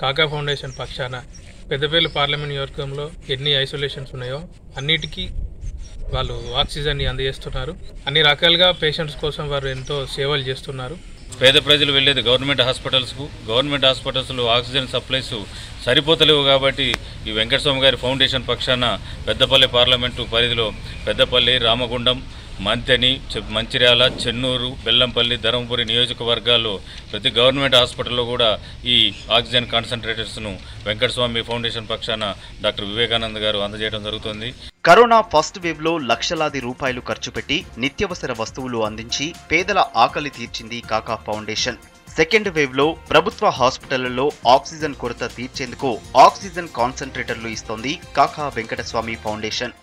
కాకా ఫౌండేషన్ పక్షాన పెద్దపల్లి పార్లమెంట్ నియోజకవర్గంలో ఎన్ని ఐసోలేషన్స్ ఉన్నాయో అన్నిటికీ వాళ్ళు ఆక్సిజన్ని అందజేస్తున్నారు అన్ని రకాలుగా పేషెంట్స్ కోసం వారు ఎంతో సేవలు చేస్తున్నారు పేద ప్రజలు వెళ్ళేది గవర్నమెంట్ హాస్పిటల్స్కు గవర్నమెంట్ హాస్పిటల్స్లో ఆక్సిజన్ సప్లైస్ సరిపోతలేవు కాబట్టి ఈ వెంకటస్వామి గారి ఫౌండేషన్ పక్షాన పెద్దపల్లి పార్లమెంటు పరిధిలో పెద్దపల్లి రామగుండం మంతెని చె- మంచిర్యాల చెన్నూరు బెల్లంపల్లి ధర్మపురి నియోజకవర్గాల్లో ప్రతి గవర్నమెంట్ హాస్పిటల్లో కూడా ఈ ఆక్సిజన్ కాన్సన్ట్రేటర్స్ను వెంకటస్వామి ఫౌండేషన్ పక్షాన డాక్టర్ వివేకానంద్ గారు అందజేయడం జరుగుతుంది కరోనా ఫస్ట్ వేవ్ లో లక్షలాది రూపాయలు ఖర్చు పెట్టి నిత్యవసర వస్తువులు అందించి పేదల ఆకలి తీర్చింది కాకా ఫౌండేషన్ సెకండ్ వేవ్ లో ప్రభుత్వ హాస్పిటళ్లలో ఆక్సిజన్ కొరత తీర్చేందుకు ఆక్సిజన్ కాన్సన్ట్రేటర్లు ఇస్తోంది కాకా వెంకటస్వామి ఫౌండేషన్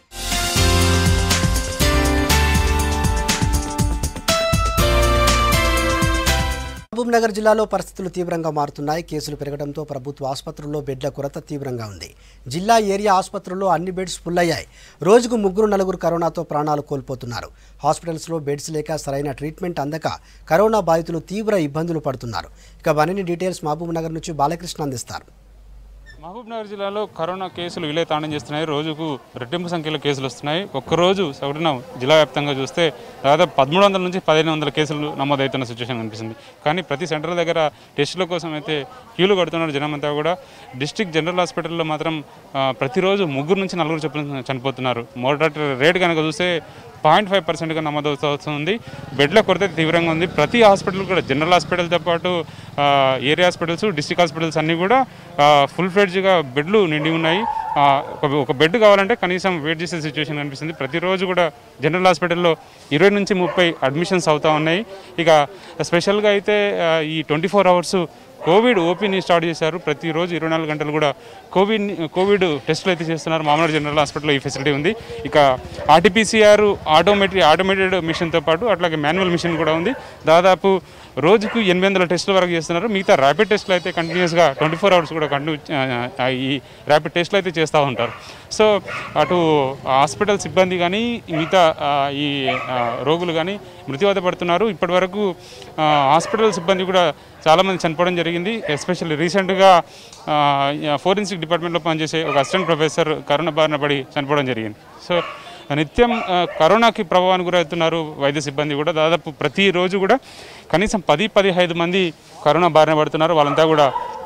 మహబూబ్ నగర్ జిల్లాలో పరిస్థితులు తీవ్రంగా మారుతున్నాయి కేసులు పెరగడంతో ప్రభుత్వ ఆసుపత్రుల్లో బెడ్ల కొరత తీవ్రంగా ఉంది జిల్లా ఏరియా ఆసుపత్రుల్లో అన్ని బెడ్స్ ఫుల్ అయ్యాయి రోజుకు ముగ్గురు నలుగురు కరోనాతో ప్రాణాలు కోల్పోతున్నారు హాస్పిటల్స్లో బెడ్స్ లేక సరైన ట్రీట్మెంట్ అందక కరోనా బాధితులు తీవ్ర ఇబ్బందులు పడుతున్నారు ఇక మరిన్ని డీటెయిల్స్ మహబూబ్ నగర్ నుంచి బాలకృష్ణ అందిస్తారు మహబూబ్ నగర్ జిల్లాలో కరోనా కేసులు విలే తాండం చేస్తున్నాయి రోజుకు రెట్టింపు సంఖ్యలో కేసులు వస్తున్నాయి ఒక్కరోజు సగటున జిల్లా వ్యాప్తంగా చూస్తే దాదాపు పదమూడు వందల నుంచి పదిహేను వందల కేసులు నమోదవుతున్న సిచ్యువేషన్ కనిపిస్తుంది కానీ ప్రతి సెంటర్ దగ్గర టెస్టుల కోసం అయితే క్యూలు కడుతున్నారు జనం అంతా కూడా డిస్ట్రిక్ట్ జనరల్ హాస్పిటల్లో మాత్రం ఆ, ప్రతిరోజు ముగ్గురు నుంచి నలుగురు చొప్పున చనిపోతున్నారు మోర్టాలిటీ రేట్ కనుక చూస్తే పాయింట్ ఫైవ్ పర్సెంట్గా నమోదవుతూ వస్తుంది బెడ్ల కొరత తీవ్రంగా ఉంది ప్రతి హాస్పిటల్ కూడా జనరల్ హాస్పిటల్తో పాటు ఆ, ఏరియా హాస్పిటల్స్ డిస్ట్రిక్ట్ హాస్పిటల్స్ అన్నీ కూడా ఫుల్ ఫ్లెడ్జ్గా బెడ్లు నిండి ఉన్నాయి ఆ, ఒక ఒక బెడ్ కావాలంటే కనీసం వెయిట్ చేసే సిచ్యువేషన్ కనిపిస్తుంది ప్రతిరోజు కూడా జనరల్ హాస్పిటల్లో ఇరవై నుంచి ముప్పై అడ్మిషన్స్ అవుతూ ఉన్నాయి ఇక స్పెషల్గా అయితే ఆ, ఈ ట్వంటీ ఫోర్ అవర్స్ కోవిడ్ ఓపీని స్టార్ట్ చేశారు ప్రతిరోజు ఇరవై నాలుగు గంటలు కూడా కోవిడ్ కోవిడ్ టెస్టులు అయితే చేస్తున్నారు మామూలు జనరల్ హాస్పిటల్లో ఈ ఫెసిలిటీ ఉంది ఇక ఆర్టీపీసీఆర్ ఆటోమేటిక్ ఆటోమేటెడ్ మిషన్తో పాటు అట్లాగే మాన్యువల్ మిషన్ కూడా ఉంది దాదాపు రోజుకు ఎనిమిది వందల టెస్టుల వరకు చేస్తున్నారు మిగతా ర్యాపిడ్ టెస్టులు అయితే కంటిన్యూస్గా ట్వంటీ ఫోర్ అవర్స్ కూడా కంటిన్యూ ఆ, ఈ ర్యాపిడ్ టెస్టులు అయితే చేస్తూ ఉంటారు సో అటు హాస్పిటల్ సిబ్బంది కానీ మిగతా ఆ, ఈ ఆ, రోగులు కానీ మృత్యువాత పడుతున్నారు ఇప్పటివరకు ఆ, హాస్పిటల్ సిబ్బంది కూడా చాలామంది చనిపోవడం జరిగింది ఎస్పెషల్లీ రీసెంట్గా ఫోరెన్సిక్ డిపార్ట్మెంట్లో పనిచేసే ఒక అసిస్టెంట్ ప్రొఫెసర్ కరోనా బారిన పడి చనిపోవడం జరిగింది సో నిత్యం ఆ, కరోనాకి ప్రభావానికి గురవుతున్నారు వైద్య సిబ్బంది కూడా దాదాపు ప్రతిరోజు కూడా కనీసం పది పదిహేను మంది కరోనా బారిన పడుతున్నారు వాళ్ళంతా కూడా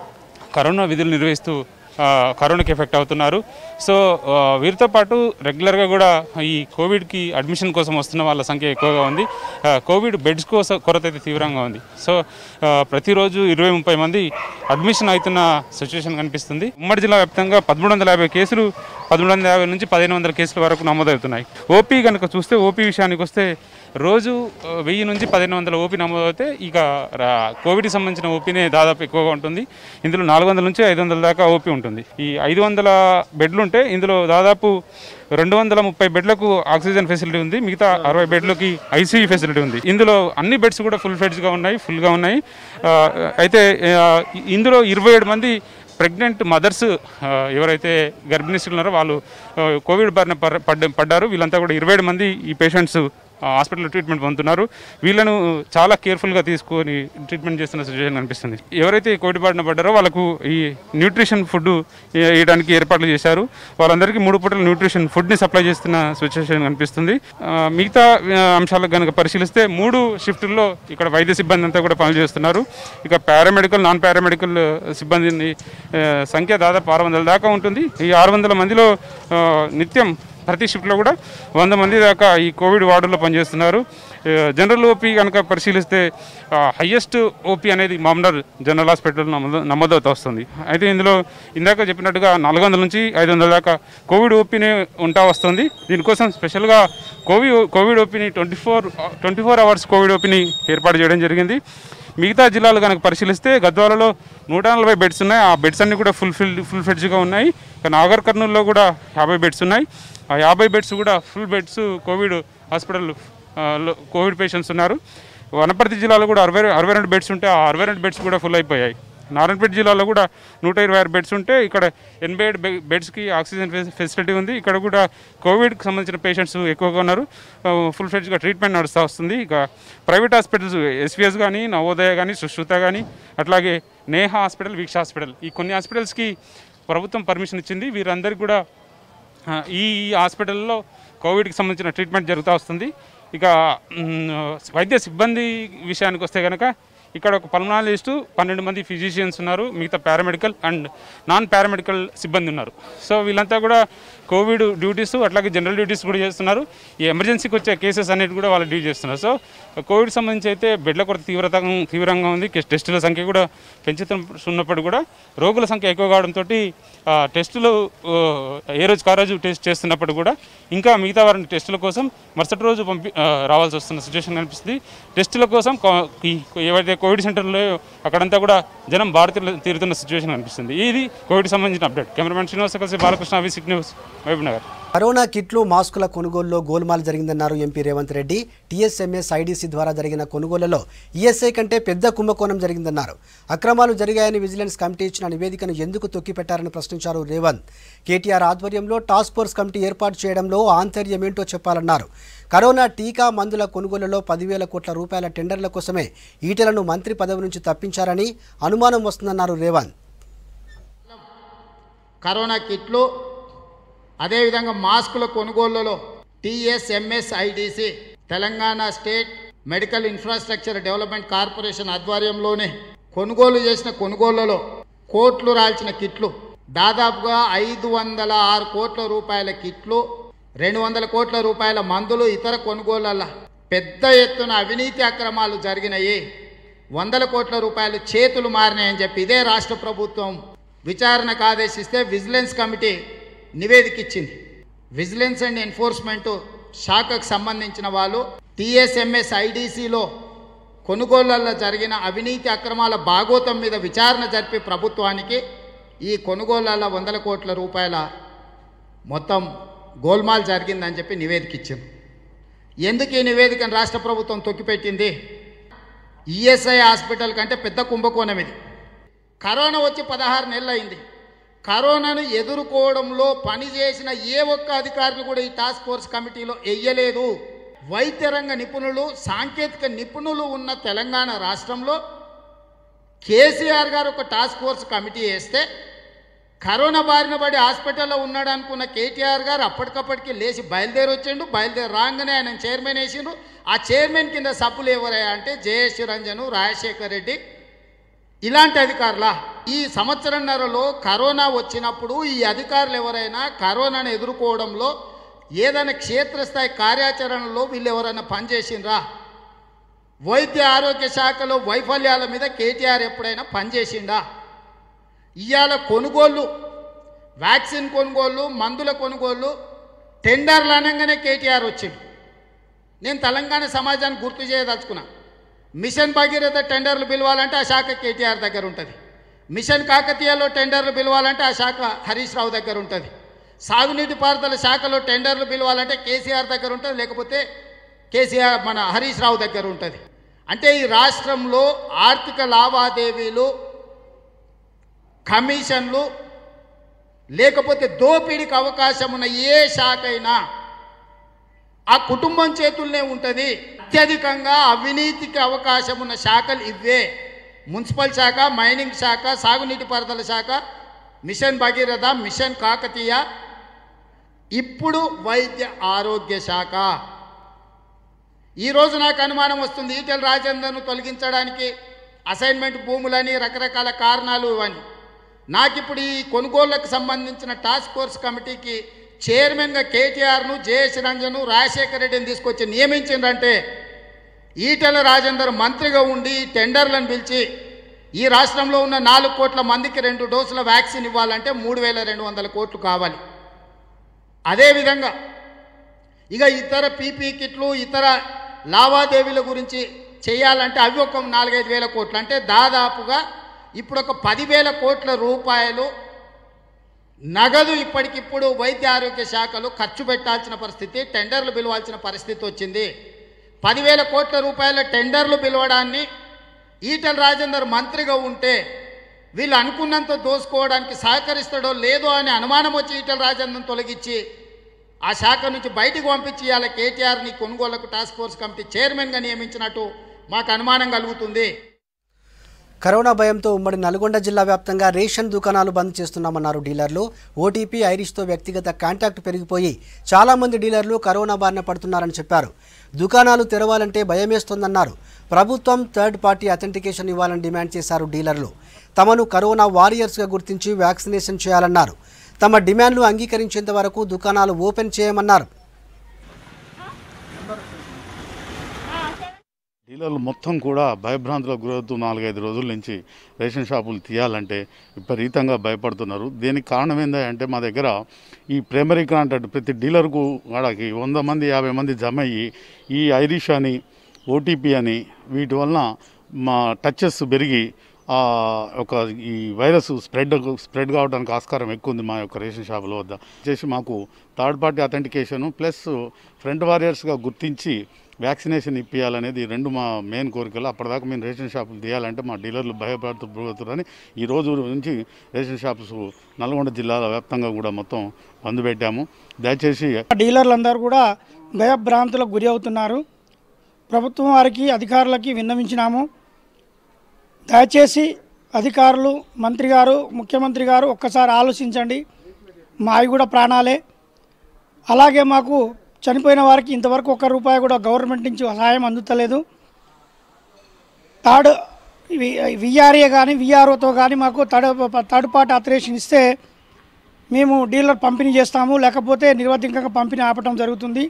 కరోనా విధులు నిర్వహిస్తూ ఆ, కరోనాకి ఎఫెక్ట్ అవుతున్నారు సో ఆ, వీరితో పాటు రెగ్యులర్గా కూడా ఈ కోవిడ్కి అడ్మిషన్ కోసం వస్తున్న వాళ్ళ సంఖ్య ఎక్కువగా ఉంది ఆ, కోవిడ్ బెడ్స్ కోసం కొరత అయితే తీవ్రంగా ఉంది సో ఆ, ప్రతిరోజు ఇరవై ముప్పై మంది అడ్మిషన్ అవుతున్న సిచ్యువేషన్ కనిపిస్తుంది ఉమ్మడి జిల్లా వ్యాప్తంగా పదమూడు వందల యాభై కేసులు పదమూడు వందల యాభై నుంచి పదిహేను వందల కేసుల వరకు నమోదవుతున్నాయి ఓపీ కనుక చూస్తే ఓపీ విషయానికి వస్తే రోజు ఆ, వెయ్యి నుంచి పదిహేను వందల ఓపీ నమోదవుతే ఇక రా- కోవిడ్కి సంబంధించిన ఓపీనే దాదాపు ఎక్కువగా ఉంటుంది ఇందులో నాలుగు వందల నుంచి ఐదు వందల దాకా ఓపీ ఉంటుంది ఈ ఐదు వందల బెడ్లు ఉంటే ఇందులో దాదాపు రెండు వందల ముప్పై బెడ్లకు ఆక్సిజన్ ఫెసిలిటీ ఉంది మిగతా అరవై బెడ్లకి ఐసీయూ ఫెసిలిటీ ఉంది ఇందులో అన్ని బెడ్స్ కూడా ఫుల్ ఫ్లెడ్జ్గా ఉన్నాయి ఫుల్గా ఉన్నాయి ఆ, అయితే ఆ, ఇందులో ఇరవై ఏడు మంది ప్రెగ్నెంట్ మదర్స్ ఎవరైతే గర్భిణీస్తులు ఉన్నారో వాళ్ళు ఆ, కోవిడ్ బారిన పర్- పడ్డ పడ్డారు వీళ్ళంతా కూడా ఇరవై ఏడు మంది ఈ పేషెంట్స్ హాస్పిటల్లో ట్రీట్మెంట్ పొందుతున్నారు వీళ్ళను చాలా కేర్ఫుల్గా తీసుకొని ట్రీట్మెంట్ చేస్తున్న సిచ్యువేషన్ కనిపిస్తుంది ఎవరైతే ఈ కోవిడ్ బారిన పడ్డారో వాళ్ళకు ఈ న్యూట్రిషన్ ఫుడ్ వేయడానికి ఏర్పాట్లు చేశారు వాళ్ళందరికీ మూడు పూటల న్యూట్రిషన్ ఫుడ్ని సప్లై చేస్తున్న సిచ్యువేషన్ కనిపిస్తుంది ఆ, మిగతా ఆ, అంశాలకు కనుక పరిశీలిస్తే మూడు షిఫ్టుల్లో ఇక్కడ వైద్య సిబ్బంది అంతా కూడా పనిచేస్తున్నారు ఇక పారామెడికల్ నాన్ పారామెడికల్ సిబ్బంది ఆ, సంఖ్య దాదాపు ఆరు వందల దాకా ఉంటుంది ఈ ఆరు వందల మందిలో ఆ, నిత్యం ప్రతి షిఫ్ట్లో కూడా వంద మంది దాకా ఈ కోవిడ్ వార్డుల్లో పనిచేస్తున్నారు ఆ, జనరల్ ఓపీ కనుక పరిశీలిస్తే హయ్యెస్ట్ ఓపీ అనేది మామూలు జనరల్ హాస్పిటల్ నమోదు నమోదవుతూ వస్తుంది అయితే ఇందులో ఇందాక చెప్పినట్టుగా నాలుగు వందల నుంచి ఐదు వందల దాకా కోవిడ్ ఓపీనే ఉంటా వస్తుంది దీనికోసం స్పెషల్గా కోవిడ్ కోవిడ్ ఓపీని twenty four twenty four hours Covid ఓపీని ఏర్పాటు చేయడం జరిగింది మిగతా జిల్లాలు కనుక పరిశీలిస్తే గద్వాలలో నూట నలభై బెడ్స్ ఉన్నాయి ఆ బెడ్స్ అన్ని కూడా ఫుల్ ఫిల్ ఫుల్ ఫెడ్జ్గా ఉన్నాయి ఇక నాగర్ కర్నూలులో కూడా యాభై బెడ్స్ ఉన్నాయి ఆ యాభై బెడ్స్ కూడా ఫుల్ బెడ్స్ కోవిడ్ హాస్పిటల్ ఆ, లో కోవిడ్ పేషెంట్స్ ఉన్నారు వనపర్తి జిల్లాలో కూడా అరవై అరవై రెండు బెడ్స్ ఉంటే ఆ అరవై రెండు బెడ్స్ కూడా ఫుల్ అయిపోయాయి నారాయణపేట జిల్లాలో కూడా నూట ఇరవై ఆరు బెడ్స్ ఉంటే ఇక్కడ ఎనభై ఏడు బె- బెడ్స్కి ఆక్సిజన్ ఫెసి- ఫెసిలిటీ ఉంది ఇక్కడ కూడా కోవిడ్కి సంబంధించిన పేషెంట్స్ ఎక్కువగా ఉన్నారు ఆ, ఫుల్ ఫ్లెడ్జ్గా ట్రీట్మెంట్ నడుస్తూ వస్తుంది ఇక ప్రైవేట్ హాస్పిటల్స్ ఎస్విఎస్ కానీ నవోదయ కానీ సుశ్రుత కానీ అట్లాగే నేహ హాస్పిటల్ వీక్ష హాస్పిటల్ ఈ కొన్ని హాస్పిటల్స్కి ప్రభుత్వం పర్మిషన్ ఇచ్చింది వీరందరికీ కూడా ఆ, ఈ ఈ హాస్పిటల్లో కోవిడ్కి సంబంధించిన ట్రీట్మెంట్ జరుగుతూ వస్తుంది ఇక మ్, వైద్య సిబ్బంది విషయానికి వస్తే కనుక ఇక్కడ ఒక పల్మనాలజిస్టు పన్నెండు మంది ఫిజిషియన్స్ ఉన్నారు మిగతా పారామెడికల్ అండ్ నాన్ పారామెడికల్ సిబ్బంది ఉన్నారు సో వీళ్ళంతా కూడా కోవిడ్ డ్యూటీస్ అట్లాగే జనరల్ డ్యూటీస్ కూడా చేస్తున్నారు ఈ ఎమర్జెన్సీకి వచ్చే కేసెస్ అనేవి కూడా వాళ్ళు డ్యూటీ చేస్తున్నారు సో కోవిడ్ సంబంధించి అయితే బెడ్ల కొరత తీవ్రత తీవ్రంగా ఉంది కే- టెస్టుల సంఖ్య కూడా పెంచుతున్నప్పుడు కూడా రోగుల సంఖ్య ఎక్కువ కావడంతో టెస్టులు ఆ, ఏ రోజు ఆ రోజు టెస్ట్ చేస్తున్నప్పుడు కూడా ఇంకా మిగతా వారిని టెస్టుల కోసం మరుసటి రోజు పంపి ఆ, రావాల్సి వస్తున్న సిచ్యువేషన్ కనిపిస్తుంది టెస్టుల కోసం కో- ఈ ఏవైతే కోవిడ్ సెంటర్లో అక్కడంతా కూడా జనం భారత తీరుతున్న సిచ్యువేషన్ కనిపిస్తుంది ఇది కోవిడ్ సంబంధించిన అప్డేట్ కెమెరామెన్ శ్రీనివాస కలిసి బాలకృష్ణ విసిక్ న్యూస్ మహబూబ్ నగర్ కరోనా కిట్లు మాస్కుల కొనుగోలులో గోల్మాల్ జరిగిందన్నారు MP Revanth Reddy TSMS IDC ద్వారా జరిగిన కొనుగోలులో ఈఎస్ఐ కంటే పెద్ద కుంభకోణం జరిగిందన్నారు అక్రమాలు జరిగాయని విజిలెన్స్ కమిటీ ఇచ్చిన నివేదికను ఎందుకు తొక్కిపెట్టారని ప్రశ్నించారు రేవంత్ కేటీఆర్ ఆధ్వర్యంలో టాస్క్ ఫోర్స్ కమిటీ ఏర్పాటు చేయడంలో ఆంతర్యం ఏంటో చెప్పాలన్నారు కరోనా టీకా మందుల కొనుగోలులో పదివేల కోట్ల రూపాయల టెండర్ల కోసమే ఈటెలను మంత్రి పదవి నుంచి తప్పించారని అనుమానం వస్తుందన్నారు రేవంత్ కరోనా కిట్లు అదేవిధంగా మాస్కుల కొనుగోళ్లలో TSMS IDC Telangana state medical infrastructure development corporation ఆధ్వర్యంలోనే కొనుగోలు చేసిన కొనుగోళ్లలో కోట్లు రాల్చిన కిట్లు దాదాపుగా ఐదు వందల ఆరు కోట్ల రూపాయల కిట్లు రెండు వందల కోట్ల రూపాయల మందులు ఇతర కొనుగోళ్ల పెద్ద ఎత్తున అవినీతి అక్రమాలు జరిగినాయి వందల కోట్ల రూపాయలు చేతులు మారినాయని చెప్పి ఇదే రాష్ట్ర ప్రభుత్వం విచారణకు ఆదేశిస్తే విజిలెన్స్ కమిటీ నివేదిక ఇచ్చింది విజిలెన్స్ అండ్ ఎన్ఫోర్స్మెంట్ శాఖకు సంబంధించిన వాళ్ళు టీఎస్ఎంఎస్ ఐడిసిలో కొనుగోళ్లలో జరిగిన అవినీతి అక్రమాల భాగోతం మీద విచారణ జరిపి ప్రభుత్వానికి ఈ కొనుగోళ్లలో వందల కోట్ల రూపాయల మొత్తం గోల్మాల్ జరిగిందని చెప్పి నివేదిక ఇచ్చింది ఎందుకు ఈ నివేదికను రాష్ట్ర ప్రభుత్వం తొక్కిపెట్టింది ఈఎస్ఐ హాస్పిటల్ కంటే పెద్ద కుంభకోణం ఇది కరోనా వచ్చి పదహారు నెలలు అయింది కరోనాను ఎదుర్కోవడంలో పనిచేసిన ఏ ఒక్క అధికారిని కూడా ఈ టాస్క్ ఫోర్స్ కమిటీలో వెయ్యలేదు వైద్య రంగ నిపుణులు సాంకేతిక నిపుణులు ఉన్న తెలంగాణ రాష్ట్రంలో కేసీఆర్ గారు ఒక టాస్క్ ఫోర్స్ కమిటీ వేస్తే కరోనా బారిన పడి హాస్పిటల్లో ఉన్నాడు అనుకున్న కేటీఆర్ గారు అప్పటికప్పటికి లేచి బయలుదేరి వచ్చిండు బయలుదేరి రాగానే ఆయన చైర్మన్ వేసిండు ఆ చైర్మన్ కింద సభ్యులు ఎవరయ్యా అంటే జయేష్ రంజను రాజశేఖర్ రెడ్డి ఇలాంటి అధికారులా ఈ సంవత్సరంన్నరలో కరోనా వచ్చినప్పుడు ఈ అధికారులు ఎవరైనా కరోనాను ఎదుర్కోవడంలో ఏదైనా క్షేత్రస్థాయి కార్యాచరణలో వీళ్ళు ఎవరైనా పనిచేసిండ్రా వైద్య ఆరోగ్య శాఖలో వైఫల్యాల మీద కేటీఆర్ ఎప్పుడైనా పనిచేసిండా ఇవాళ కొనుగోళ్ళు వ్యాక్సిన్ కొనుగోళ్ళు మందుల కొనుగోళ్ళు టెండర్లు అనగానే కేటీఆర్ వచ్చింది నేను తెలంగాణ సమాజాన్ని గుర్తు చేయదలుచుకున్నా మిషన్ భగీరథ టెండర్లు పిలవాలంటే ఆ శాఖ కేటీఆర్ దగ్గర ఉంటుంది మిషన్ కాకతీయలో టెండర్లు పిలవాలంటే ఆ శాఖ హరీష్ రావు దగ్గర ఉంటుంది సాగునీటి పారుదల శాఖలో టెండర్లు పిలవాలంటే కేసీఆర్ దగ్గర ఉంటుంది లేకపోతే కేసీఆర్ మన హరీష్ రావు దగ్గర ఉంటుంది అంటే ఈ రాష్ట్రంలో ఆర్థిక లావాదేవీలు కమిషన్లు లేకపోతే దోపిడీకి అవకాశం ఉన్న ఏ శాఖ అయినా ఆ కుటుంబం చేతుల్నే ఉంటుంది అత్యధికంగా అవినీతికి అవకాశం ఉన్న శాఖలు ఇవే మున్సిపల్ శాఖ మైనింగ్ శాఖ సాగునీటి పారుదల శాఖ మిషన్ భగీరథ మిషన్ కాకతీయ ఇప్పుడు వైద్య ఆరోగ్య శాఖ ఈరోజు నాకు అనుమానం వస్తుంది ఈటెల రాజేందర్ను తొలగించడానికి అసైన్మెంట్ భూములని రకరకాల కారణాలు ఇవని నాకు ఇప్పుడు ఈ కొనుగోళ్లకు సంబంధించిన టాస్క్ ఫోర్స్ కమిటీకి చైర్మన్గా కేటీఆర్ను జయేష్ రంజను రాజశేఖర రెడ్డిని తీసుకొచ్చి నియమించిందంటే ఈటెల రాజేందర్ మంత్రిగా ఉండి ఈ టెండర్లను పిలిచి ఈ రాష్ట్రంలో ఉన్న నాలుగు కోట్ల మందికి రెండు డోసుల వ్యాక్సిన్ ఇవ్వాలంటే మూడు వేల రెండు వందల కోట్లు కావాలి అదేవిధంగా ఇక ఇతర పీపీ కిట్లు ఇతర లావాదేవీల గురించి చేయాలంటే అవి ఒక నాలుగైదు వేల కోట్లు అంటే దాదాపుగా ఇప్పుడు ఒక పదివేల కోట్ల రూపాయలు నగదు ఇప్పటికిప్పుడు వైద్య ఆరోగ్య శాఖలు ఖర్చు పెట్టాల్సిన పరిస్థితి టెండర్లు పిలవాల్సిన పరిస్థితి వచ్చింది పదివేల కోట్ల రూపాయల టెండర్లు పిలవడాన్ని ఈటల రాజేందర్ మంత్రిగా ఉంటే వీళ్ళు అనుకున్నంత దోసుకోవడానికి సహకరిస్తాడో లేదో అని అనుమానం వచ్చి ఈటల రాజేంద్రను తొలగించి ఆ శాఖ నుంచి బయటికి పంపించి ఇవాళ కేటీఆర్ని కొనుగోళ్లకు టాస్క్ ఫోర్స్ కమిటీ చైర్మన్గా నియమించినట్టు మాకు అనుమానం కలుగుతుంది కరోనా భయంతో ఉమ్మడి నల్గొండ జిల్లా వ్యాప్తంగా రేషన్ దుకాణాలు బంద్ చేస్తున్నామన్నారు డీలర్లు ఓటీపీ ఐరిష్తో వ్యక్తిగత కాంటాక్ట్ పెరిగిపోయి చాలా మంది డీలర్లు కరోనా బారిన పడుతున్నారని చెప్పారు దుకాణాలు తెరవాలంటే భయమేస్తోందన్నారు ప్రభుత్వం థర్డ్ పార్టీ అథెంటికేషన్ ఇవ్వాలని డిమాండ్ చేశారు డీలర్లు తమను కరోనా వారియర్స్గా గుర్తించి వ్యాక్సినేషన్ చేయాలన్నారు తమ డిమాండ్లు అంగీకరించేంత వరకు దుకాణాలు ఓపెన్ చేయమన్నారు డీలర్లు మొత్తం కూడా భయభ్రాంతులకు గురవుతూ నాలుగైదు రోజుల నుంచి రేషన్ షాపులు తీయాలంటే విపరీతంగా భయపడుతున్నారు దీనికి కారణం ఏంటంటే మా దగ్గర ఈ ప్రైమరీ కాంట్రాక్ట్ ప్రతి డీలర్కు వాళ్ళకి వంద మంది యాభై మంది జమ అయ్యి ఈ ఐరిష్ అని ఓటీపీ అని వీటి వలన మా టచెస్ పెరిగి ఆ, ఒక ఈ వైరస్ స్ప్రెడ్ స్ప్రెడ్ కావడానికి ఆస్కారం ఎక్కువ ఉంది మా యొక్క రేషన్ షాపుల వద్ద చేసి మాకు third party authentication plus front వారియర్స్గా గుర్తించి వ్యాక్సినేషన్ ఇప్పించాలనేది ఈ రెండు మా మెయిన్ కోరికలు అప్పటిదాకా మేము రేషన్ షాపులు తీయాలంటే మా డీలర్లు భయపడుతున్నారని ఈ రోజు నుంచి రేషన్ షాప్స్ నల్గొండ జిల్లాల వ్యాప్తంగా కూడా మొత్తం బంద్ పెట్టాము దయచేసి డీలర్లందరూ కూడా భయభ్రాంతులకు గురి అవుతున్నారు ప్రభుత్వం వారికి అధికారులకి విన్నవించినాము దయచేసి అధికారులు మంత్రి గారు ముఖ్యమంత్రి గారు ఒక్కసారి ఆలోచించండి మావి కూడా ప్రాణాలే అలాగే మాకు చనిపోయిన వారికి ఇంతవరకు ఒక్క రూపాయి కూడా గవర్నమెంట్ నుంచి సహాయం అందుతలేదు థర్డ్ విఆర్ఏ కానీ విఆర్ఓతో కానీ మాకు థర్డ్ థర్డ్ పార్టీ ఆపరేషన్ ఇస్తే మేము డీలర్ పంపిణీ చేస్తాము లేకపోతే నిర్వధికంగా పంపిణీ ఆపటం జరుగుతుంది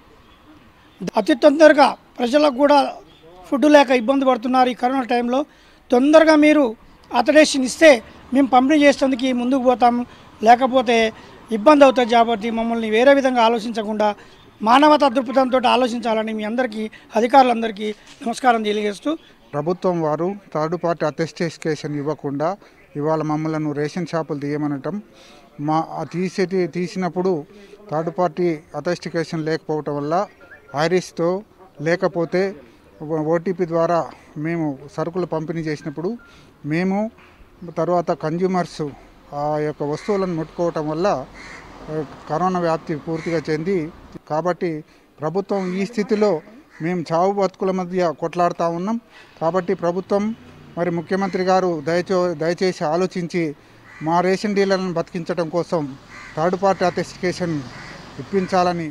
అతి తొందరగా ప్రజలకు కూడా ఫుడ్ లేక ఇబ్బంది పడుతున్నారు ఈ కరోనా టైంలో తొందరగా మీరు అథరేషన్ ఇస్తే మేము పంపిణీ చేసేందుకు ముందుకు పోతాము లేకపోతే ఇబ్బంది అవుతుంది కాబట్టి మమ్మల్ని వేరే విధంగా ఆలోచించకుండా మానవతా దృక్పథంతో ఆలోచించాలని మీ అందరికీ అధికారులందరికీ నమస్కారం తెలియజేస్తూ ప్రభుత్వం వారు థర్డ్ పార్టీ అటెస్టేషన్ ఇవ్వకుండా ఇవాళ మమ్మల్ని రేషన్ షాపులు తీయమనటం మా ఆ తీసేటి తీసినప్పుడు థర్డ్ పార్టీ అటెస్టికేషన్ లేకపోవటం వల్ల ఐరిస్తో లేకపోతే ఓటీపీ ద్వారా మేము సరుకులు పంపిణీ చేసినప్పుడు మేము తర్వాత కన్జ్యూమర్స్ ఆ యొక్క వస్తువులను ముట్టుకోవటం వల్ల ఆ, కరోనా వ్యాప్తి పూర్తిగా చెంది కాబట్టి ప్రభుత్వం ఈ స్థితిలో మేము చావు బతుకుల మధ్య కొట్లాడుతూ ఉన్నాం కాబట్టి ప్రభుత్వం మరి ముఖ్యమంత్రి గారు దయచో దయచేసి ఆలోచించి మా రేషన్ డీలర్లను బతికించడం కోసం థర్డ్ పార్టీ అథెస్టికేషన్ ఇప్పించాలని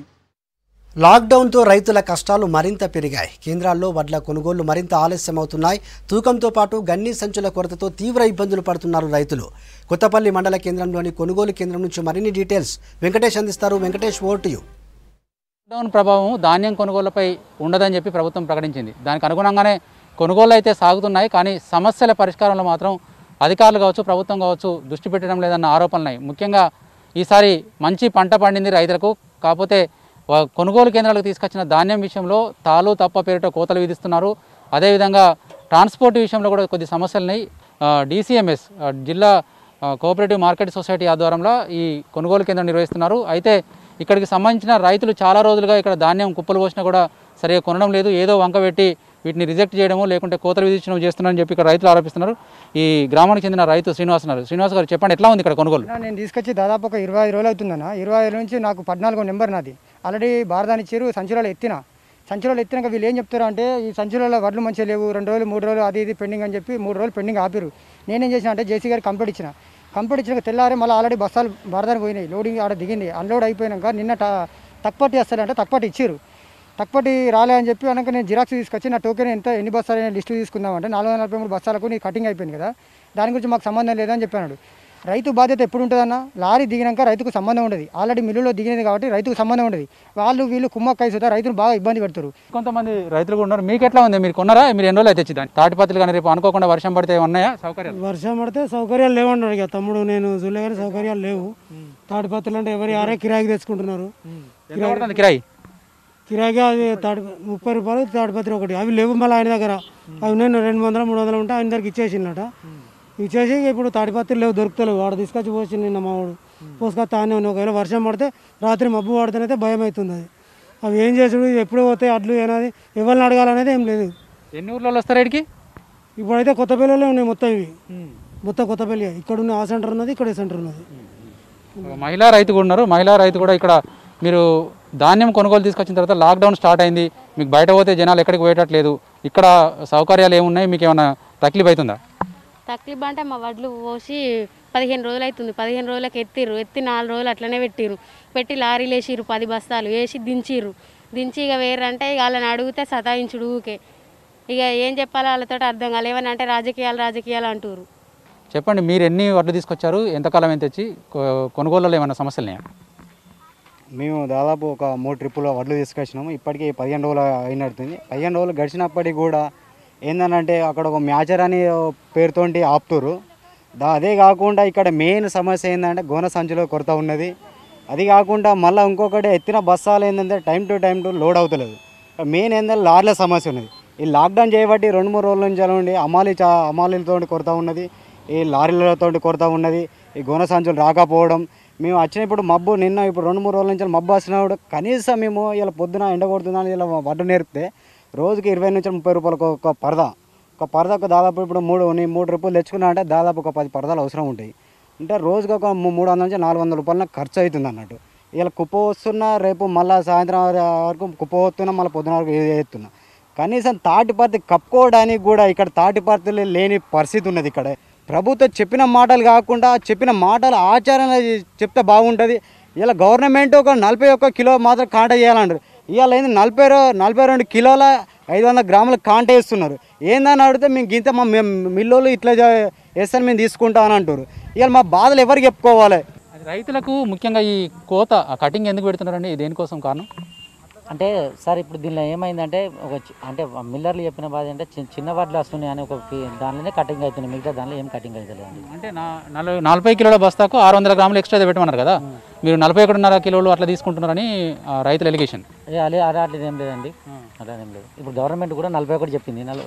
లాక్డౌన్తో రైతుల కష్టాలు మరింత పెరిగాయి కేంద్రాల్లో వడ్ల కొనుగోళ్లు మరింత ఆలస్యమవుతున్నాయి తూకంతో పాటు గన్ని సంచుల కొరతతో తీవ్ర ఇబ్బందులు పడుతున్నారు రైతులు కొత్తపల్లి మండల కేంద్రంలోని కొనుగోలు కేంద్రం నుంచి మరిన్ని డీటెయిల్స్ వెంకటేష్ అందిస్తారు వెంకటేష్ ఓటు లాక్డౌన్ ప్రభావం ధాన్యం కొనుగోళ్లపై ఉండదని చెప్పి ప్రభుత్వం ప్రకటించింది దానికి అనుగుణంగానే కొనుగోళ్లు అయితే సాగుతున్నాయి కానీ సమస్యల పరిష్కారంలో మాత్రం అధికారులు కావచ్చు ప్రభుత్వం కావచ్చు దృష్టి పెట్టడం లేదన్న ఆరోపణలున్నాయి ముఖ్యంగా ఈసారి మంచి పంట పండింది రైతులకు కాకపోతే వా- కొనుగోలు కేంద్రాలకు తీసుకొచ్చిన ధాన్యం విషయంలో తాలు తప్ప పేరిట కోతలు విధిస్తున్నారు అదేవిధంగా ట్రాన్స్పోర్ట్ విషయంలో కూడా కొద్ది సమస్యలున్నాయి డిసిఎంఎస్ జిల్లా ఆ, కోఆపరేటివ్ మార్కెట్ సొసైటీ ఆధ్వర్యంలో ఈ కొనుగోలు కేంద్రం నిర్వహిస్తున్నారు అయితే ఇక్కడికి సంబంధించిన రైతులు చాలా రోజులుగా ఇక్కడ ధాన్యం కుప్పలు పోసినా కూడా సరిగా కొనడం లేదు ఏదో వంక పెట్టి వీటిని రిజెక్ట్ చేయడము లేకుంటే కోతలు విధించడం చేస్తున్నారని చెప్పి ఇక్కడ రైతులు ఆరోపిస్తున్నారు ఈ గ్రామానికి చెందిన రైతు శ్రీనివాస్ ఉన్నారు శ్రీనివాస్ గారు చెప్పండి ఎట్లా ఉంది ఇక్కడ కొనుగోలు నేను తీసుకొచ్చి దాదాపు ఒక ఇరవై ఐదు రోజులు అవుతుందన్న ఇరవై ఐదు నుంచి నాకు పద్నాలుగో నెంబర్ నాది ఆల్రెడీ భారతాన్ని ఇచ్చారు సంచులలో ఎత్తిన సంచులలో ఎత్తినాక వీళ్ళు ఏం చెప్తారు అంటే ఈ సంచులలో వడ్లు మంచిగా లేవు రెండు రోజులు మూడు రోజులు అది ఇది పెండింగ్ అని చెప్పి మూడు రోజులు పెండింగ్ ఆపిరు నేనేం చేసిన అంటే జేసీ గారికి కంప్లీట్ ఇచ్చిన కంప్లీట్ ఇచ్చినాక తెల్లారి మళ్ళీ ఆల్రెడీ బస్సాలు భారతాన్ని పోయినాయి లోడింగ్ ఆడ దిగింది అన్లోడ్ అయిపోయినాక నిన్న ట- తక్కువటి వస్తారంటే తక్కువటి ఇచ్చారు తక్కువటి రాలే అని చెప్పి అనక నేను జిరాక్స్ తీసుకొచ్చి నా టోకెన్ ఎంత ఎన్ని బస్సాలు అయినా లిస్టు తీసుకుందామంటే నాలుగు వందల నలభై మూడు బస్సాలకు నీ కటింగ్ అయిపోయింది కదా దాని గురించి మాకు సంబంధం లేదని చెప్పాడు రైతు బాధ్యత ఎప్పుడు ఉంటుందన్న లారీ దిగినాక రైతుకు సంబంధం ఉండదు ఆల్రెడీ మిల్లులో దిగినది కాబట్టి రైతుకు సంబంధం ఉండదు వాళ్ళు వీళ్ళు కుమ్మక్కై సుతా రైతులు బాగా ఇబ్బంది పెడతారు కొంతమంది రైతులు కూడా ఉన్నారు మీకు ఎట్లా ఉంది మీరు కొన్నారా మీరు ఎన్ని రోజులు అయితే తెచ్చి దాన్ని తాటిపత్రులు కానీ రేపు అనుకోకుండా వర్షం పడితే ఉన్నాయా సౌకర్యాలు వర్షం పడితే సౌకర్యాలు లేవన్నాడు ఇక తమ్ముడు నేను చూడలే కానీ సౌకర్యాలు లేవు తాడిపత్రులు అంటే ఎవరి ఆరే కిరాయికి తెచ్చుకుంటున్నారు ఎంత పడుతుంది కిరాయి కిరాయికి అది తాడి ముప్పై రూపాయలు తాడిపత్రి ఒకటి అవి లేవు మళ్ళీ ఆయన దగ్గర అవి నేను రెండు వందలు మూడు వందలు ఉంటే ఆయన దగ్గరికి ఇచ్చేసిండట ఇచ్చేసి ఇప్పుడు తాడిపత్రి లేవు దొరుకుతలేవు వాడు తీసుకొచ్చి పోసి నిన్న మావాడు పోసుకొస్తా అని ఉన్నాయి. ఒకవేళ వర్షం పడితే రాత్రి మబ్బు పడితేనైతే భయం అవుతుంది అది అవి ఏం చేసుడు ఎప్పుడు పోతాయి అడ్లు ఏనాది ఎవరిని అడగాలనేది ఏం లేదు ఎన్ని ఊర్లలో వస్తారు ఇక్కడికి ఇప్పుడైతే కొత్త పిల్లలే ఉన్నాయి మొత్తం ఇవి మొత్తం కొత్తపల్లి ఇక్కడ ఉన్న ఆ సెంటర్ ఉన్నది ఇక్కడ ఈ సెంటర్ ఉన్నది మహిళా రైతు కూడా ఉన్నారు మహిళా రైతు కూడా ఇక్కడ మీరు ధాన్యం కొనుగోలు తీసుకొచ్చిన తర్వాత లాక్డౌన్ స్టార్ట్ అయింది మీకు బయట పోతే జనాలు ఎక్కడికి పోయేటట్లేదు ఇక్కడ సౌకర్యాలు ఏమున్నాయి మీకు ఏమైనా తక్లీఫ్ అవుతుందా తక్లీఫ్ అంటే మా వడ్లు పోసి పదిహేను రోజులు అవుతుంది పదిహేను రోజులకు ఎత్తిర్రు ఎత్తి నాలుగు రోజులు అట్లనే పెట్టిర్రు పెట్టి లారీలు వేసిర్రు పది బస్తాలు వేసి దించిర్రు దించి ఇక వేరంటే ఇక వాళ్ళని అడిగితే సతాయించుడు ఊకే ఇక ఏం చెప్పాలో వాళ్ళతో అర్థం కాలేదు ఏమని అంటే రాజకీయాలు రాజకీయాలు అంటారు చెప్పండి మీరు ఎన్ని వడ్లు తీసుకొచ్చారు ఎంతకాలం ఎంత తెచ్చి కొ- కొనుగోలులో ఏమైనా సమస్యలు ఉన్నాయా మేము దాదాపు ఒక మూడు ట్రిప్పుల వడ్లు తీసుకొచ్చినాము ఇప్పటికీ పదిహేను రోజులు అయినడుతుంది పదిహేను రోజులు గడిచినప్పటికీ కూడా ఏందనంటే అక్కడ ఒక మ్యాచర్ అని పేరుతోటి ఆపుతురు దా అదే కాకుండా ఇక్కడ మెయిన్ సమస్య ఏంటంటే గోన సంచిలో కొరత ఉన్నది అది కాకుండా మళ్ళీ ఇంకొకటి ఎత్తిన బస్సాలు ఏంటంటే time to time to load అవుతలేదు మెయిన్ ఏంటంటే లారీల సమస్య ఉన్నది ఈ లాక్డౌన్ చేయబట్టి రెండు మూడు రోజుల నుంచి అలా ఉండి అమాలి చా అమాలీలతో కొరత ఉన్నది ఈ లారీలతో కొరత ఉన్నది ఈ గోన సంచులు రాకపోవడం మేము వచ్చినప్పుడు మబ్బు నిన్న ఇప్పుడు రెండు మూడు రోజుల నుంచి మబ్బు వచ్చినప్పుడు కనీసం మేము ఇలా పొద్దున ఎండ కొడుతుందని ఇలా వడ్డు నేర్పితే రోజుకి ఇరవై నుంచి ముప్పై రూపాయలకు ఒక పరద ఒక పరదకు దాదాపు ఇప్పుడు మూడు నీ మూడు రూపాయలు తెచ్చుకున్నా అంటే దాదాపు ఒక పది పరదాలు అవసరం ఉంటాయి అంటే రోజుకి ఒక ము- మూడు వందల నుంచి నాలుగు వందల రూపాయలు నాకు ఖర్చు అవుతుంది అన్నట్టు ఇలా కుప్ప వస్తున్నా రేపు మళ్ళీ సాయంత్రం వరకు కుప్ప వస్తున్నా మళ్ళీ పొద్దున వరకు వేస్తున్నా కనీసం తాటిపర్తి కప్పుకోవడానికి కూడా ఇక్కడ తాటిపర్తిలో లేని పరిస్థితి ఉన్నది ఇక్కడ ప్రభుత్వం చెప్పిన మాటలు కాకుండా చెప్పిన మాటలు ఆచరణ చెప్తే బాగుంటుంది ఇలా గవర్నమెంట్ ఒక నలభై ఒక్క కిలో మాత్రం కాంట చేయాలంటారు ఇవాళ ఏంది నలభై రో నలభై రెండు కిలోల ఐదు వందల గ్రాముల కాంట వేస్తున్నారు ఏందని అడిగితే మేము గింత మా మేము మిల్లోళ్ళు ఇట్లా చే- వేస్తాను మేము తీసుకుంటాం అని అంటారు ఇవాళ మా బాధలు ఎవరికి చెప్పుకోవాలి రైతులకు ముఖ్యంగా ఈ కోత ఆ కటింగ్ ఎందుకు పెడుతున్నారండి దేనికోసం కారణం అంటే సార్ ఇప్పుడు దీనిలో ఏమైందంటే ఒక చి- అంటే మిల్లర్లు చెప్పిన బాధ అంటే చిన్న చిన్న వడ్లు వస్తున్నాయి అని ఒక కి- దానిలోనే కటింగ్ అవుతుంది మిగతా దానిలో ఏం కటింగ్ అవుతలేదు అంటే నా నలభై నలభై కిలోల బస్తాకు ఆరు వందల గ్రాములు ఎక్స్ట్రా పెట్టమన్నారు కదా మీరు నలభై ఒకటిన్నర కిలోలు అట్లా తీసుకుంటున్నారని ఆ, రైతుల ఎలిగేషన్ ఏ అలే అలా అట్లా ఏం లేదండి అలా ఏం లేదు ఇప్పుడు గవర్నమెంట్ కూడా నలభై ఒకటి చెప్పింది నల-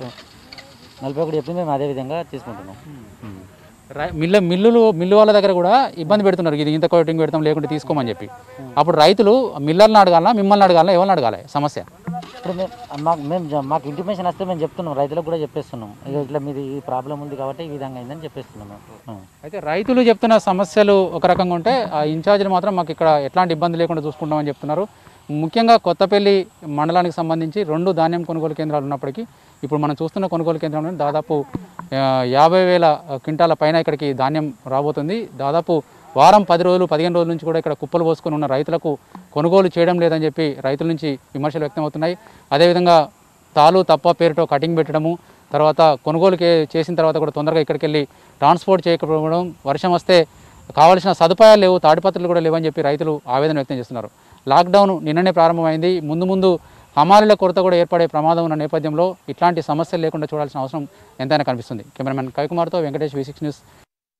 నలభై ఒకటి చెప్పింది మేము అదే విధంగా తీసుకుంటున్నాం ఉమ్. రై- మిల్ల మిల్లులు మిల్లు వాళ్ళ దగ్గర కూడా ఇబ్బంది పెడుతున్నారు ఇది ఇంత కోటింగ్ పెడతాం లేకుంటే తీసుకోమని చెప్పి అప్పుడు రైతులు మిల్లర్ని అడగాల మిమ్మల్ని అడగాల ఎవరిని అడగాలి సమస్య ఇప్పుడు మేము మాకు మేము జ- మాకు ఇంటిమేషన్ వస్తే మేము చెప్తున్నాం రైతులకు కూడా చెప్పేస్తున్నాం ఇక ఇట్లా మీది ఈ ప్రాబ్లం ఉంది కాబట్టి ఈ విధంగా అయిందని చెప్పేస్తున్నాం మేము ఉం. అయితే రైతులు చెప్తున్న సమస్యలు ఒక రకంగా ఉంటే ఆ ఇన్ఛార్జీలు మాత్రం మాకు ఇక్కడ ఎట్లాంటి ఇబ్బంది లేకుండా చూసుకుంటామని చెప్తున్నారు ముఖ్యంగా కొత్తపల్లి మండలానికి సంబంధించి రెండు ధాన్యం కొనుగోలు కేంద్రాలు ఉన్నప్పటికీ ఇప్పుడు మనం చూస్తున్న కొనుగోలు కేంద్రంలో దాదాపు ఆ, యాభై వేల క్వింటాల పైన ఇక్కడికి ధాన్యం రాబోతుంది దాదాపు వారం పది రోజులు పదిహేను రోజుల నుంచి కూడా ఇక్కడ కుప్పలు పోసుకొని ఉన్న రైతులకు కొనుగోలు చేయడం లేదని చెప్పి రైతుల నుంచి విమర్శలు వ్యక్తమవుతున్నాయి అదేవిధంగా తాలు తప్ప పేరుతో కటింగ్ పెట్టడము తర్వాత కొనుగోలు కే- చేసిన తర్వాత కూడా తొందరగా ఇక్కడికి వెళ్ళి ట్రాన్స్పోర్ట్ చేయకపోవడం వర్షం వస్తే కావాల్సిన సదుపాయాలు లేవు తాడిపత్రులు కూడా లేవని చెప్పి రైతులు ఆవేదన వ్యక్తం చేస్తున్నారు లాక్డౌన్ నిన్ననే ప్రారంభమైంది ముందు ముందు హమాలీల కొరత కూడా ఏర్పడే ప్రమాదం ఉన్న నేపథ్యంలో ఇట్లాంటి సమస్యలు లేకుండా చూడాల్సిన అవసరం ఎంతైనా కనిపిస్తుంది కెమెరామెన్ కవికుమార్తో Venkatesh V six news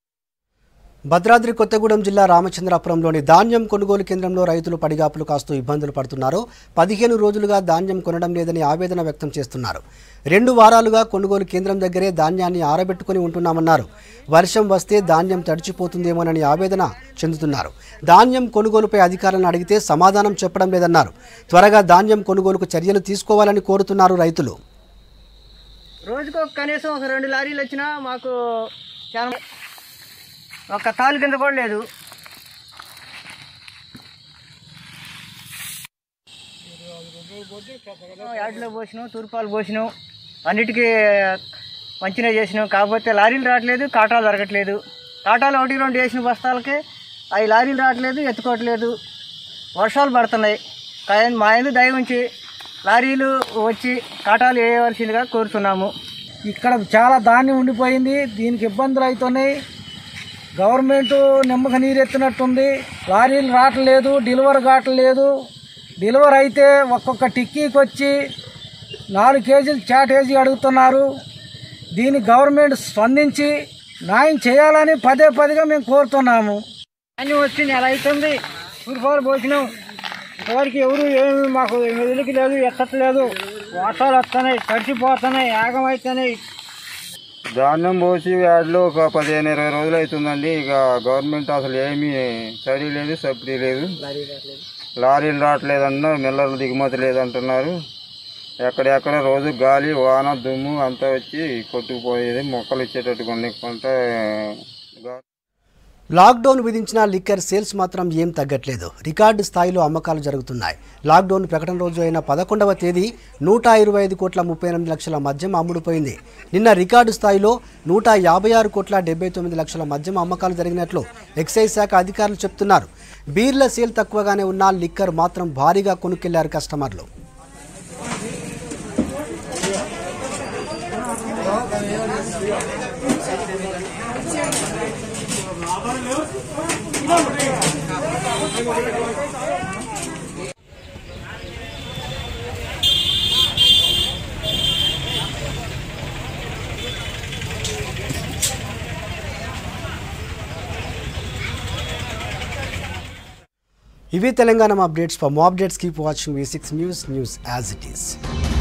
Bhadradri Kothagudem జిల్లా రామచంద్రాపురంలోని ధాన్యం కొనుగోలు కేంద్రంలో రైతులు పడిగాపులు కాస్తూ ఇబ్బందులు పడుతున్నారు పదిహేను రోజులుగా ధాన్యం కొనడం లేదని ఆవేదన వ్యక్తం చేస్తున్నారు రెండు వారాలుగా కొనుగోలు కేంద్రం దగ్గరే ధాన్యాన్ని ఆరబెట్టుకుని ఉంటున్నామన్నారు వర్షం వస్తే ధాన్యం తడిచిపోతుందేమోనని ఆవేదన చెందుతున్నారు ధాన్యం కొనుగోలుపై అధికారులను అడిగితే సమాధానం చెప్పడం లేదన్నారు త్వరగా ధాన్యం కొనుగోలుకు చర్యలు తీసుకోవాలని కోరుతున్నారు రైతులు రోజుకు ఒక కనీసం ఒక రెండు లారీలు వచ్చినా మాకు చాలా ఒక్క తాలు కింద కూడా లేదు యాడ్లో పోసినాం తూర్పాలు పోసినాం అన్నిటికీ మంచిగా చేసినాం కాకపోతే లారీలు రావట్లేదు కాటాలు దొరకట్లేదు కాటాలు ఒకటి రెండు వేసిన బస్తాలకి అవి లారీలు రావట్లేదు ఎత్తుకోవట్లేదు వర్షాలు పడుతున్నాయి కానీ మా ఎందుకు దయ ఉంచి లారీలు వచ్చి కాటాలు వేయవలసిందిగా కోరుతున్నాము ఇక్కడ చాలా ధాన్యం ఉండిపోయింది దీనికి ఇబ్బందులు అవుతున్నాయి గవర్నమెంట్ నిమ్మక నీరెత్తినట్టుంది లారీలు రావట్లేదు డెలివరీ కావట్లేదు డెలివరీ అయితే ఒక్కొక్క టిక్కీకి వచ్చి నాలుగు కేజీలు చాటేజీ అడుగుతున్నారు దీన్ని గవర్నమెంట్ స్పందించి న్యాయం చేయాలని పదే పదిగా మేము కోరుతున్నాము అన్నీ వచ్చి నెల అవుతుంది సూర్పాలు పోసినాం ఇంతవరకు ఎవరు ఏమి మాకు ఎదురికి లేదు ఎక్కట్లేదు వర్షాలు వస్తున్నాయి తడిచిపోతున్నాయి యాగం అవుతున్నాయి ధాన్యం పోసి యాడ్లో ఒక పదిహేను ఇరవై రోజులు అవుతుందండి ఇక గవర్నమెంట్ అసలు ఏమీ చర్య లేదు సబ్సిడీ లేదు లారీలు రావట్లేదన్న మిల్లర్లు దిగుమతి లేదంటున్నారు ఎక్కడెక్కడ రోజు గాలి వాన దుమ్ము అంతా వచ్చి కొట్టుకుపోయేది మొక్కలు ఇచ్చేటట్టుగా ఉండకుంటే లాక్డౌన్ విధించిన లిక్కర్ సేల్స్ మాత్రం ఏం తగ్గట్లేదు రికార్డు స్థాయిలో అమ్మకాలు జరుగుతున్నాయి లాక్డౌన్ ప్రకటన రోజు అయిన పదకొండవ తేదీ నూట ఇరవై ఐదు కోట్ల ముప్పై ఎనిమిది లక్షల మద్యం అమ్ముడుపోయింది నిన్న రికార్డు స్థాయిలో నూట యాభై ఆరు కోట్ల డెబ్బై తొమ్మిది లక్షల మద్యం అమ్మకాలు జరిగినట్లు ఎక్సైజ్ శాఖ అధికారులు చెప్తున్నారు బీర్ల సేల్ తక్కువగానే ఉన్న లిక్కర్ మాత్రం భారీగా కొనుక్కెళ్లారు కస్టమర్లు ఇవి Telangana updates for more updates keep watching V six news news as it is